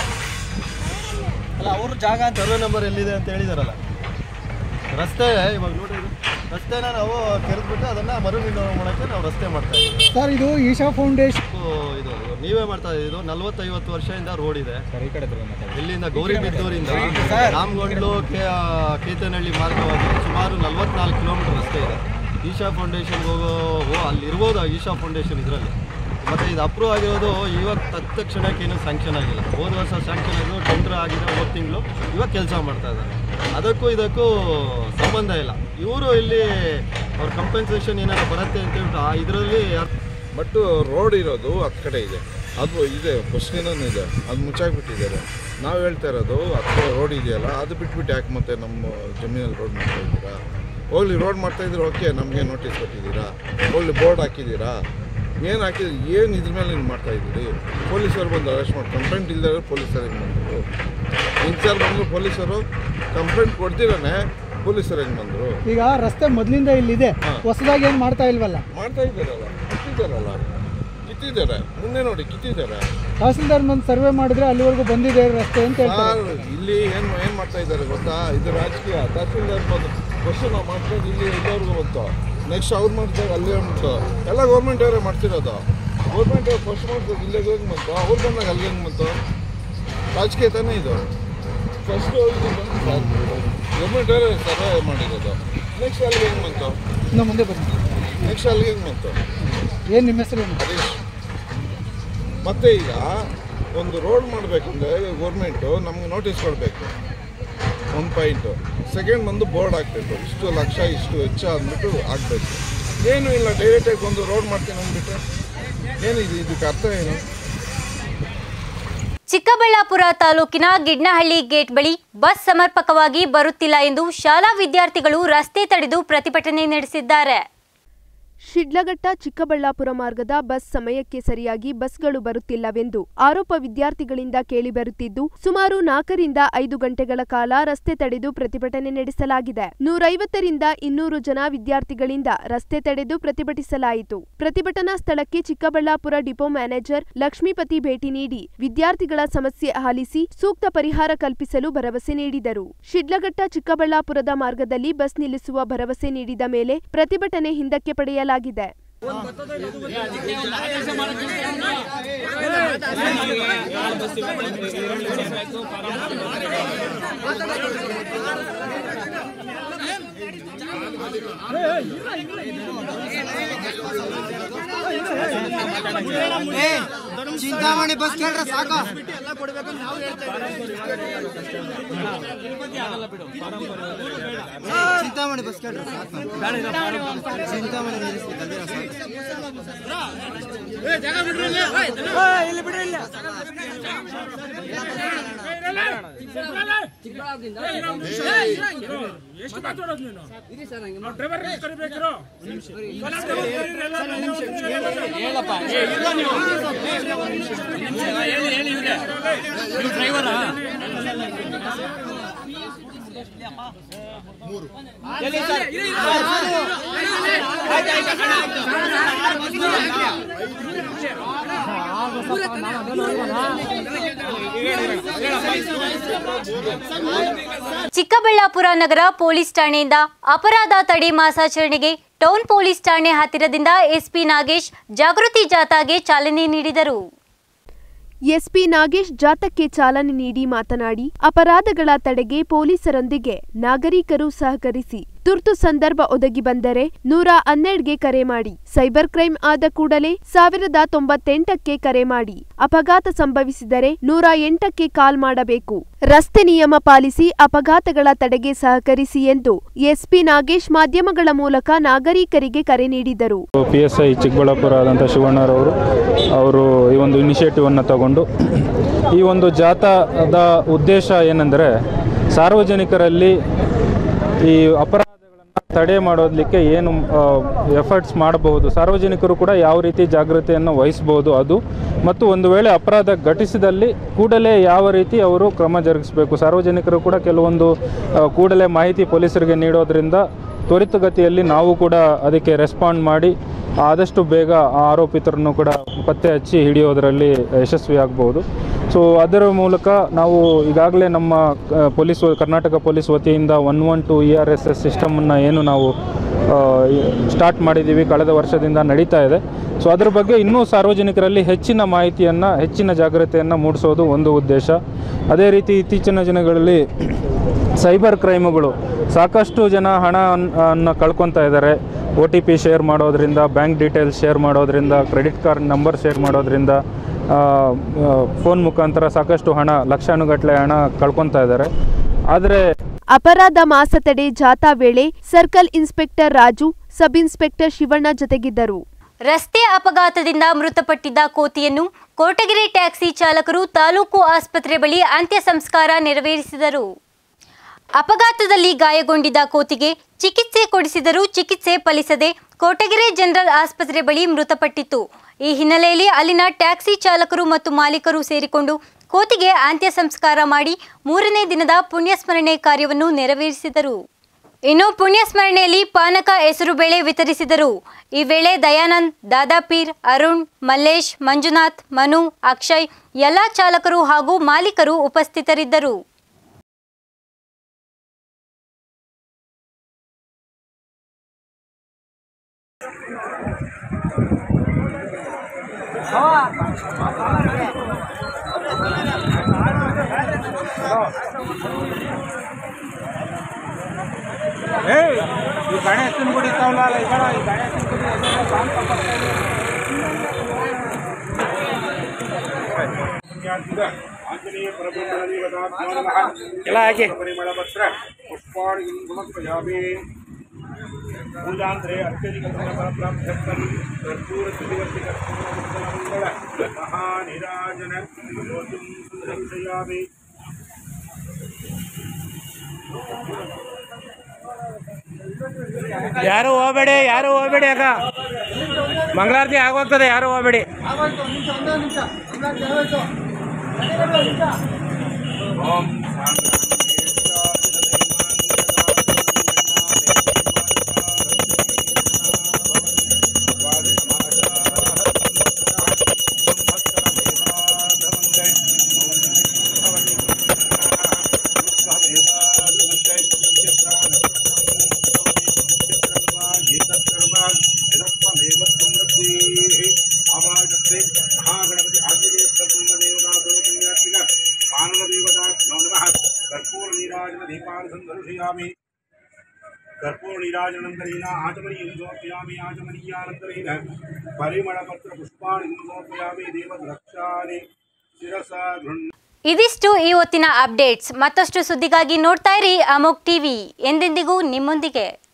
ಅಲ್ಲ ಅವ್ರ ಜಾಗ ಅಂತ ಸರ್ವೆ ನಂಬರ್ ಎಲ್ಲಿದೆ ಅಂತ ಹೇಳಿದಾರಲ್ಲ ರಸ್ತೆ ಇವಾಗ ನೋಡಿ ಇದು. ರಸ್ತೆನ ನಾವು ಕೆರೆದ್ಬಿಟ್ಟು ಅದನ್ನ ಮರು ನಿರ್ಮಾಣ ಮಾಡೋಕ್ಕೆ ನಾವು ರಸ್ತೆ ಮಾಡ್ತಾ ಇದ್ದೀವಿ ಸರ್ ಇದು ಈಶಾ ಫೌಂಡೇಶನ್ ಇದು ನೀವೇ ಮಾಡ್ತಾ ಇದ್ದು ನಲ್ವತ್ತೈವತ್ತು ವರ್ಷದಿಂದ ರೋಡ್ ಇದೆ ಇಲ್ಲಿಂದ ಗೌರಿಬಿದ್ದೂರಿಂದ ರಾಮಗೊಂಡ್ಲು ಕೆ ಕೇತನಹಳ್ಳಿ ಮಾರ್ಗವಾಗಿ ಸುಮಾರು ನಲ್ವತ್ನಾಲ್ಕು ಕಿಲೋಮೀಟರ್ ರಸ್ತೆ ಇದೆ ಈಶಾ ಫೌಂಡೇಶನ್ಗೆ ಹೋಗೋ ಓ ಅಲ್ಲಿ ಇರ್ಬೋದು ಆ ಈಶಾ ಫೌಂಡೇಶನ್ ಇದರಲ್ಲಿ ಮತ್ತು ಇದು ಅಪ್ರೂವ್ ಆಗಿರೋದು ಇವಾಗ ತತ್ಕ್ಷಣಕ್ಕೆ ಏನೂ ಸ್ಯಾಂಕ್ಷನ್ ಆಗಿಲ್ಲ ಹೋದ ವರ್ಷ ಸ್ಯಾಂಕ್ಷನ್ ಆಗಿರೋ ಟೆಂಡರ್ ಆಗಿದೆ ಹೋದ ತಿಂಗಳು ಇವಾಗ ಕೆಲಸ ಮಾಡ್ತಾ ಇದ್ದಾರೆ ಅದಕ್ಕೂ ಇದಕ್ಕೂ ಸಂಬಂಧ ಇಲ್ಲ ಇವರು ಇಲ್ಲಿ ಅವ್ರ ಕಂಪೆನ್ಸೇಷನ್ ಏನಾದ್ರು ಬರುತ್ತೆ ಅಂತ ಹೇಳ್ಬಿಟ್ಟು ಆ ಇದರಲ್ಲಿ ಬಟ್ ರೋಡ್ ಇರೋದು ಹತ್ತು ಕಡೆ ಇದೆ ಅದು ಇದೆ ಬಸ್ಸಿನೂ ಇದೆ ಅದು ಮುಚ್ಚಾಕ್ಬಿಟ್ಟಿದ್ದಾರೆ ನಾವು ಹೇಳ್ತಾ ಇರೋದು ಹತ್ತು ಕಡೆ ರೋಡ್ ಇದೆಯಲ್ಲ ಅದು ಬಿಟ್ಬಿಟ್ಟು ಯಾಕೆ ಮತ್ತೆ ನಮ್ಮ ಜಮೀನಲ್ಲಿ ರೋಡ್ ಮಾಡ್ತಾ ಇದ್ದೀರಾ ಹೋಗ್ಲಿ ರೋಡ್ ಮಾಡ್ತಾ ಇದ್ರೆ ಓಕೆ ನಮಗೆ ನೋಟಿಸ್ ಕೊಟ್ಟಿದ್ದೀರಾ ಹೋಗ್ಲಿ ಬೋರ್ಡ್ ಹಾಕಿದ್ದೀರಾ ಏನು ಹಾಕಿದ್ರಿ ಏನು ಇದ್ರ ಮೇಲೆ ನೀವು ಮಾಡ್ತಾ ಇದ್ದೀರಿ ಪೊಲೀಸರು ಬಂದು ಅರೆಸ್ಟ್ ಮಾಡಿ ಕಂಪ್ಲೇಂಟ್ ಇಲ್ಲದೆ ಪೊಲೀಸರು ಹೆಂಗೆ ಬಂದರು ಇನ್ಚಾರ್ಜ್ ಬಂದರು ಪೊಲೀಸರು ಕಂಪ್ಲೇಂಟ್ ಕೊಡ್ದಿರಾನೆ ಪೊಲೀಸರು ಹೆಂಗೆ ಬಂದರು ಈಗ ರಸ್ತೆ ಮೊದಲಿಂದ ಇಲ್ಲಿದೆ ಹೊಸದಾಗಿ ಏನು ಮಾಡ್ತಾ ಇಲ್ವಲ್ಲ ಮಾಡ್ತಾ ಇದ್ದಾರಲ್ಲ ಕಿತ್ತಿದ್ದಾರಲ್ಲ ಕಿತ್ತಿದ್ದಾರೆ ಮುಂದೆ ನೋಡಿ ಕಿತ್ತಿದ್ದಾರೆ ತಹಸೀಲ್ದಾರ್ ಬಂದು ಸರ್ವೆ ಮಾಡಿದ್ರೆ ಅಲ್ಲಿವರೆಗೂ ಬಂದಿದೆ ರಸ್ತೆ ಅಂತ ಹೇಳ್ತಾರೆ ಸರ್ ಇಲ್ಲಿ ಏನು ಏನು ಮಾಡ್ತಾ ಇದ್ದಾರೆ ಗೊತ್ತಾ ಇದು ರಾಜಕೀಯ ತಹಸೀಲ್ದಾರ್ ಬಂದು ವರ್ಷ ನಾವು ಮಾಡ್ಕೊಂಡು ಇಲ್ಲಿ ಇಲ್ಲಿವರೆಗೂ ಬಂತು ನೆಕ್ಸ್ಟ್ ಅವ್ರು ಮಾಡ್ತಾರೆ ಅಲ್ಲೇ ಬಂತು ಎಲ್ಲ ಗೌರ್ಮೆಂಟ್ ಅವರೇ ಮಾಡ್ತಿರೋದು ಗೌರ್ಮೆಂಟ್ ಅವ್ರು ಫಸ್ಟ್ ಮಾಡ್ತಾರೆ ಇಲ್ಲೇ ಹೆಂಗೆ ಬಂತು ಅವ್ರು ಬಂದಾಗ ಅಲ್ಲಿ ಹೆಂಗೆ ಬಂತು ರಾಜಕೀಯ ತಾನೇ ಇದು ಫಸ್ಟ್ ಗೌರ್ಮೆಂಟ್ ಅವರೇ ಸರ್ವೆ ಮಾಡಿರೋದು ನೆಕ್ಸ್ಟ್ ಅಲ್ಲಿಗೆ ಹೆಂಗೆ ಬಂತು ಇನ್ನು ಮುಂದೆ ಬನ್ನಿ ನೆಕ್ಸ್ಟ್ ಅಲ್ಲಿಗೆ ಹೆಂಗೆ ಬಂತು ಏನು ನಿಮ್ಮ ಹೆಸರು ಏನು ಹರೀಶ್ ಮತ್ತೆ ಈಗ ಒಂದು ರೋಡ್ ಮಾಡಬೇಕಂದ್ರೆ ಗೌರ್ಮೆಂಟು ನಮ್ಗೆ ನೋಟಿಸ್ ಕೊಡಬೇಕು ಒಂದು ಪಾಯಿಂಟು ಸೆಕೆಂಡ್ ಬಂದು ಬೋರ್ಡ್ ಹಾಕ್ಬೇಕು ಇಷ್ಟು ಲಕ್ಷ ಇಷ್ಟು ವೆಚ್ಚ ಅಂದ್ಬಿಟ್ಟು ಹಾಕ್ಬೇಕು ಏನೂ ಇಲ್ಲ ಡೈರೆಕ್ಟಾಗಿ ಒಂದು ರೋಡ್ ಮಾಡ್ತೀನಿ ಅಂದ್ಬಿಟ್ರೆ ಏನಿದೆ ಇದಕ್ಕೆ ಅರ್ಥ ಏನು ಚಿಕ್ಕಬಳ್ಳಾಪುರ ತಾಲೂಕಿನ ಗಿಡ್ನಹಳ್ಳಿ ಗೇಟ್ ಬಳಿ ಬಸ್ ಸಮರ್ಪಕವಾಗಿ ಬರುತ್ತಿಲ್ಲ ಎಂದು ಶಾಲಾ ವಿದ್ಯಾರ್ಥಿಗಳು ರಸ್ತೆ ತಡೆದು ಪ್ರತಿಭಟನೆ ನಡೆಸಿದ್ದಾರೆ ಶಿಡ್ಲಘಟ್ಟ ಚಿಕ್ಕಬಳ್ಳಾಪುರ ಮಾರ್ಗದ ಬಸ್ ಸಮಯಕ್ಕೆ ಸರಿಯಾಗಿ ಬಸ್ಗಳು ಬರುತ್ತಿಲ್ಲವೆಂದು ಆರೋಪ ವಿದ್ಯಾರ್ಥಿಗಳಿಂದ ಕೇಳಿಬರುತ್ತಿದ್ದು ಸುಮಾರು ನಾಲ್ಕರಿಂದ ಐದು ಗಂಟೆಗಳ ಕಾಲ ರಸ್ತೆ ತಡೆದು ಪ್ರತಿಭಟನೆ ನಡೆಸಲಾಗಿದೆ ನೂರೈವತ್ತರಿಂದ ಇನ್ನೂರು ಜನ ವಿದ್ಯಾರ್ಥಿಗಳಿಂದ ರಸ್ತೆ ತಡೆದು ಪ್ರತಿಭಟಿಸಲಾಯಿತು ಪ್ರತಿಭಟನಾ ಸ್ಥಳಕ್ಕೆ ಚಿಕ್ಕಬಳ್ಳಾಪುರ ಡಿಪೋ ಮ್ಯಾನೇಜರ್ ಲಕ್ಷ್ಮೀಪತಿ ಭೇಟಿ ನೀಡಿ ವಿದ್ಯಾರ್ಥಿಗಳ ಸಮಸ್ಯೆ ಆಲಿಸಿ ಸೂಕ್ತ ಪರಿಹಾರ ಕಲ್ಪಿಸಲು ಭರವಸೆ ನೀಡಿದರು ಶಿಡ್ಲಘಟ್ಟ ಚಿಕ್ಕಬಳ್ಳಾಪುರದ ಮಾರ್ಗದಲ್ಲಿ ಬಸ್ ನಿಲ್ಲಿಸುವ ಭರವಸೆ ನೀಡಿದ ಮೇಲೆ ಪ್ರತಿಭಟನೆ ಹಿಂದಕ್ಕೆ ಪಡೆಯಲಾಗಿದೆ ಚಿಂತಾಮಣಿ ಬಸ್ ಕೇಳ್ರ ಸಾಕು ಚಿಂತಾಮಣಿ ಬಸ್ ಕೇಳ್ರ ಸಾಕು ಚಿಂತಾಮಣಿ ನಿಲ್ಲಿಸ್ಲಿ, ಗಂಭೀರ ಸಾಕು. ಇಲ್ಲಿ ಬಿಡ್ರಿ ಇಲ್ಲ ಚಿಕ್ಕಬಳ್ಳಾಪುರ ನಗರ ಪೊಲೀಸ್ ಠಾಣೆಯಿಂದ ಅಪರಾಧ ತಡೆ ಮಾಸಾಚರಣೆಗೆ ಟೌನ್ ಪೊಲೀಸ್ ಠಾಣೆ ಹತ್ತಿರದಿಂದ ಎಸ್ಪಿ ನಾಗೇಶ್ ಜಾಗೃತಿ ಜಾಥಾಗೆ ಚಾಲನೆ ನೀಡಿದರು ಎಸ್ಪಿ ನಾಗೇಶ್ ಜಾಥಾಕ್ಕೆ ಚಾಲನೆ ನೀಡಿ ಮಾತನಾಡಿ ಅಪರಾಧಗಳ ತಡೆಗೆ ಪೊಲೀಸರೊಂದಿಗೆ ನಾಗರಿಕರು ಸಹಕರಿಸಿ ತುರ್ತು ಸಂದರ್ಭ ಒದಗಿ ಬಂದರೆ ನೂರ ಹನ್ನೆರಡ್ಗೆ ಕರೆ ಮಾಡಿ ಸೈಬರ್ ಕ್ರೈಮ್ ಆದ ಕೂಡಲೇ ಸಾವಿರದ ತೊಂಬತ್ತೆಂಟಕ್ಕೆ ಕರೆ ಮಾಡಿ ಅಪಘಾತ ಸಂಭವಿಸಿದರೆ ನೂರ ಎಂಟಕ್ಕೆ ಕಾಲ್ ಮಾಡಬೇಕು ರಸ್ತೆ ನಿಯಮ ಪಾಲಿಸಿ ಅಪಘಾತಗಳ ತಡೆಗೆ ಸಹಕರಿಸಿ ಎಂದು ಎಸ್ಪಿ ನಾಗೇಶ್ ಮಾಧ್ಯಮಗಳ ಮೂಲಕ ನಾಗರಿಕರಿಗೆ ಕರೆ ನೀಡಿದರು ಪಿ ಎಸ್ ಐ ಚಿಕ್ಕಬಳ್ಳಾಪುರ ಆದಂಥ ಶಿವಣ್ಣರವರು ಅವರು ಈ ಒಂದು ಇನಿಷಿಯೇಟಿವನ್ನು ತಗೊಂಡು ಈ ಒಂದು ಜಾಥಾದ ಉದ್ದೇಶ ಏನೆಂದರೆ ಸಾರ್ವಜನಿಕರಲ್ಲಿ ಈ ಅಪರಾಧಗಳನ್ನು ತಡೆ ಮಾಡೋದಕ್ಕೆ ಏನು ಎಫರ್ಟ್ಸ್ ಮಾಡಬಹುದು ಸಾರ್ವಜನಿಕರು ಕೂಡ ಯಾವ ರೀತಿ ಜಾಗೃತಿಯನ್ನು ವಹಿಸಬಹುದು ಅದು ಮತ್ತು ಒಂದು ವೇಳೆ ಅಪರಾಧ ಘಟಿಸಿದಲ್ಲಿ ಕೂಡಲೇ ಯಾವ ರೀತಿ ಅವರು ಕ್ರಮ ಜರುಗಿಸಬೇಕು ಸಾರ್ವಜನಿಕರು ಕೂಡ ಕೆಲವೊಂದು ಆ, ಕೂಡಲೇ ಮಾಹಿತಿ ಪೊಲೀಸರಿಗೆ ನೀಡೋದ್ರಿಂದ ತ್ವರಿತಗತಿಯಲ್ಲಿ ನಾವು ಕೂಡ ಅದಕ್ಕೆ ರೆಸ್ಪಾಂಡ್ ಮಾಡಿ ಆದಷ್ಟು ಬೇಗ ಆ ಆರೋಪಿತರನ್ನು ಕೂಡ ಪತ್ತೆ ಹಚ್ಚಿ ಹಿಡಿಯೋದರಲ್ಲಿ ಯಶಸ್ವಿ ಆಗ್ಬೋದು ಸೊ ಅದರ ಮೂಲಕ ನಾವು ಈಗಾಗಲೇ ನಮ್ಮ ಆ, ಪೊಲೀಸ್ ಕರ್ನಾಟಕ ಪೊಲೀಸ್ ವತಿಯಿಂದ one one two E R S S ಸಿಸ್ಟಮನ್ನು ಏನು ನಾವು ಸ್ಟಾರ್ಟ್ ಮಾಡಿದ್ದೀವಿ ಕಳೆದ ವರ್ಷದಿಂದ ನಡೀತಾ ಇದೆ ಸೊ ಅದ್ರ ಬಗ್ಗೆ ಇನ್ನೂ ಸಾರ್ವಜನಿಕರಲ್ಲಿ ಹೆಚ್ಚಿನ ಮಾಹಿತಿಯನ್ನು ಹೆಚ್ಚಿನ ಜಾಗ್ರತೆಯನ್ನು ಮೂಡಿಸೋದು ಒಂದು ಉದ್ದೇಶ ಅದೇ ರೀತಿ ಇತ್ತೀಚಿನ ದಿನಗಳಲ್ಲಿ ಸೈಬರ್ ಕ್ರೈಮುಗಳು ಸಾಕಷ್ಟು ಜನ ಹಣ ಅನ್ನು ಕಳ್ಕೊತಾ ಇದ್ದಾರೆ ಒ ಟಿ ಪಿ ಶೇರ್ ಮಾಡೋದ್ರಿಂದ ಬ್ಯಾಂಕ್ ಡೀಟೇಲ್ಸ್ ಶೇರ್ ಮಾಡೋದ್ರಿಂದ ಕ್ರೆಡಿಟ್ ಕಾರ್ಡ್ ನಂಬರ್ ಶೇರ್ ಮಾಡೋದ್ರಿಂದ ಫೋನ್ ಮುಖಾಂತರ ಸಾಕಷ್ಟು ಹಣ ಲಕ್ಷಾನುಗಟ್ಟಲೆ ಹಣ ಕಳ್ಕೊತಾ ಇದ್ದಾರೆ ಆದರೆ ಅಪರಾಧ ಮಾಸ ತಡೆ ಜಾಥಾ ವೇಳೆ circle inspector Raju sub inspector Shivanna ಜೊತೆಗಿದ್ದರು ರಸ್ತೆ ಅಪಘಾತದಿಂದ ಮೃತಪಟ್ಟಿದ್ದ ಕೋತಿಯನ್ನು ಕೋಟಗೆರೆ ಟ್ಯಾಕ್ಸಿ ಚಾಲಕರು ತಾಲೂಕು ಆಸ್ಪತ್ರೆ ಬಳಿ ಅಂತ್ಯ ಸಂಸ್ಕಾರ ನೆರವೇರಿಸಿದರು ಅಪಘಾತದಲ್ಲಿ ಗಾಯಗೊಂಡಿದ್ದ ಕೋತಿಗೆ ಚಿಕಿತ್ಸೆ ಕೊಡಿಸಿದರೂ ಚಿಕಿತ್ಸೆ ಫಲಿಸದೆ ಕೋಟಗೆರೆ ಜನರಲ್ ಆಸ್ಪತ್ರೆ ಬಳಿ ಮೃತಪಟ್ಟಿತ್ತು ಈ ಹಿನ್ನೆಲೆಯಲ್ಲಿ ಅಲ್ಲಿನ ಟ್ಯಾಕ್ಸಿ ಚಾಲಕರು ಮತ್ತು ಮಾಲೀಕರು ಸೇರಿಕೊಂಡು ಕೋತಿಗೆ ಅಂತ್ಯ ಸಂಸ್ಕಾರ ಮಾಡಿ ಮೂರನೇ ದಿನದ ಪುಣ್ಯಸ್ಮರಣೆ ಕಾರ್ಯವನ್ನು ನೆರವೇರಿಸಿದರು ಇನ್ನು ಪುಣ್ಯಸ್ಮರಣೆಯಲ್ಲಿ ಪಾನಕ ಹೆಸರುಬೇಳೆ ವಿತರಿಸಿದರು ಈ ವೇಳೆ ದಯಾನಂದ್ ದಾದಾಪೀರ್ ಅರುಣ್ ಮಲ್ಲೇಶ್ ಮಂಜುನಾಥ್ ಮನು ಅಕ್ಷಯ್ ಎಲ್ಲ ಚಾಲಕರು ಹಾಗೂ ಮಾಲೀಕರು ಉಪಸ್ಥಿತರಿದ್ದರು ಏಯ್ ಈ ಗಣೇಶನ ಗುಡಿ ತಾವಲ್ಲ ಈ ಕಡೆ ಈ ಗಣೇಶನ ಗುಡಿ ಎದುರುಗಡೆ ಬಾಂಬ್ ಹಾಕ್ತಾ ಇದ್ದೀವಿ. ಎಲ್ಲ ಹಾಕಿ. ಪರಿಮಳಪತ್ರ ಪುಷ್ಪಾಣಿ ಸಮರ್ಪಯಾಮಿ ಪೂಜಾಂದ್ರೆ ಅತ್ಯಧಿಕ ಪ್ರಾಪ್ತರ್ಥಂ ಕರ್ಪೂರ ಸುದಿವರ್ತಿ ಕರ್ಪೂರ ಮಂಗಳ ಮಹಾನಿರಾಜನ दर्शयामि ಯಾರು ಹೋಗಬೇಡಿ ಯಾರು ಹೋಗಬೇಡಿ ಆಗ ಮಂಗಳಾರತಿ ಆಗೋಗ್ತದೆ ಯಾರು ಹೋಗಬೇಡಿ महागणपति आंजनेय प्रसन्न देवता सर्वपुण्यात्मिक मानव देवता नमः कर्पूर नीराजन दीपान संदर्शयामि कर्पूर नीराजनंतरेण आचमनीयं समर्पयामि आचमनीयानन्तरेण परिमळपत्र पुष्पाणि समर्पयामि देवद्रक्षाणि ಶಿರಸಾ ಗೃಹ್ಣ ಇದಿಷ್ಟು ಈ ಹೊತ್ತಿನ ಅಪ್ಡೇಟ್ಸ್ ಮತ್ತಷ್ಟು ಸುದ್ದಿಗಾಗಿ ನೋಡ್ತಾ ಇರಿ ಅಮೋಕ್ ಟಿವಿ ಎಂದೆಂದಿಗೂ ನಿಮ್ಮೊಂದಿಗೆ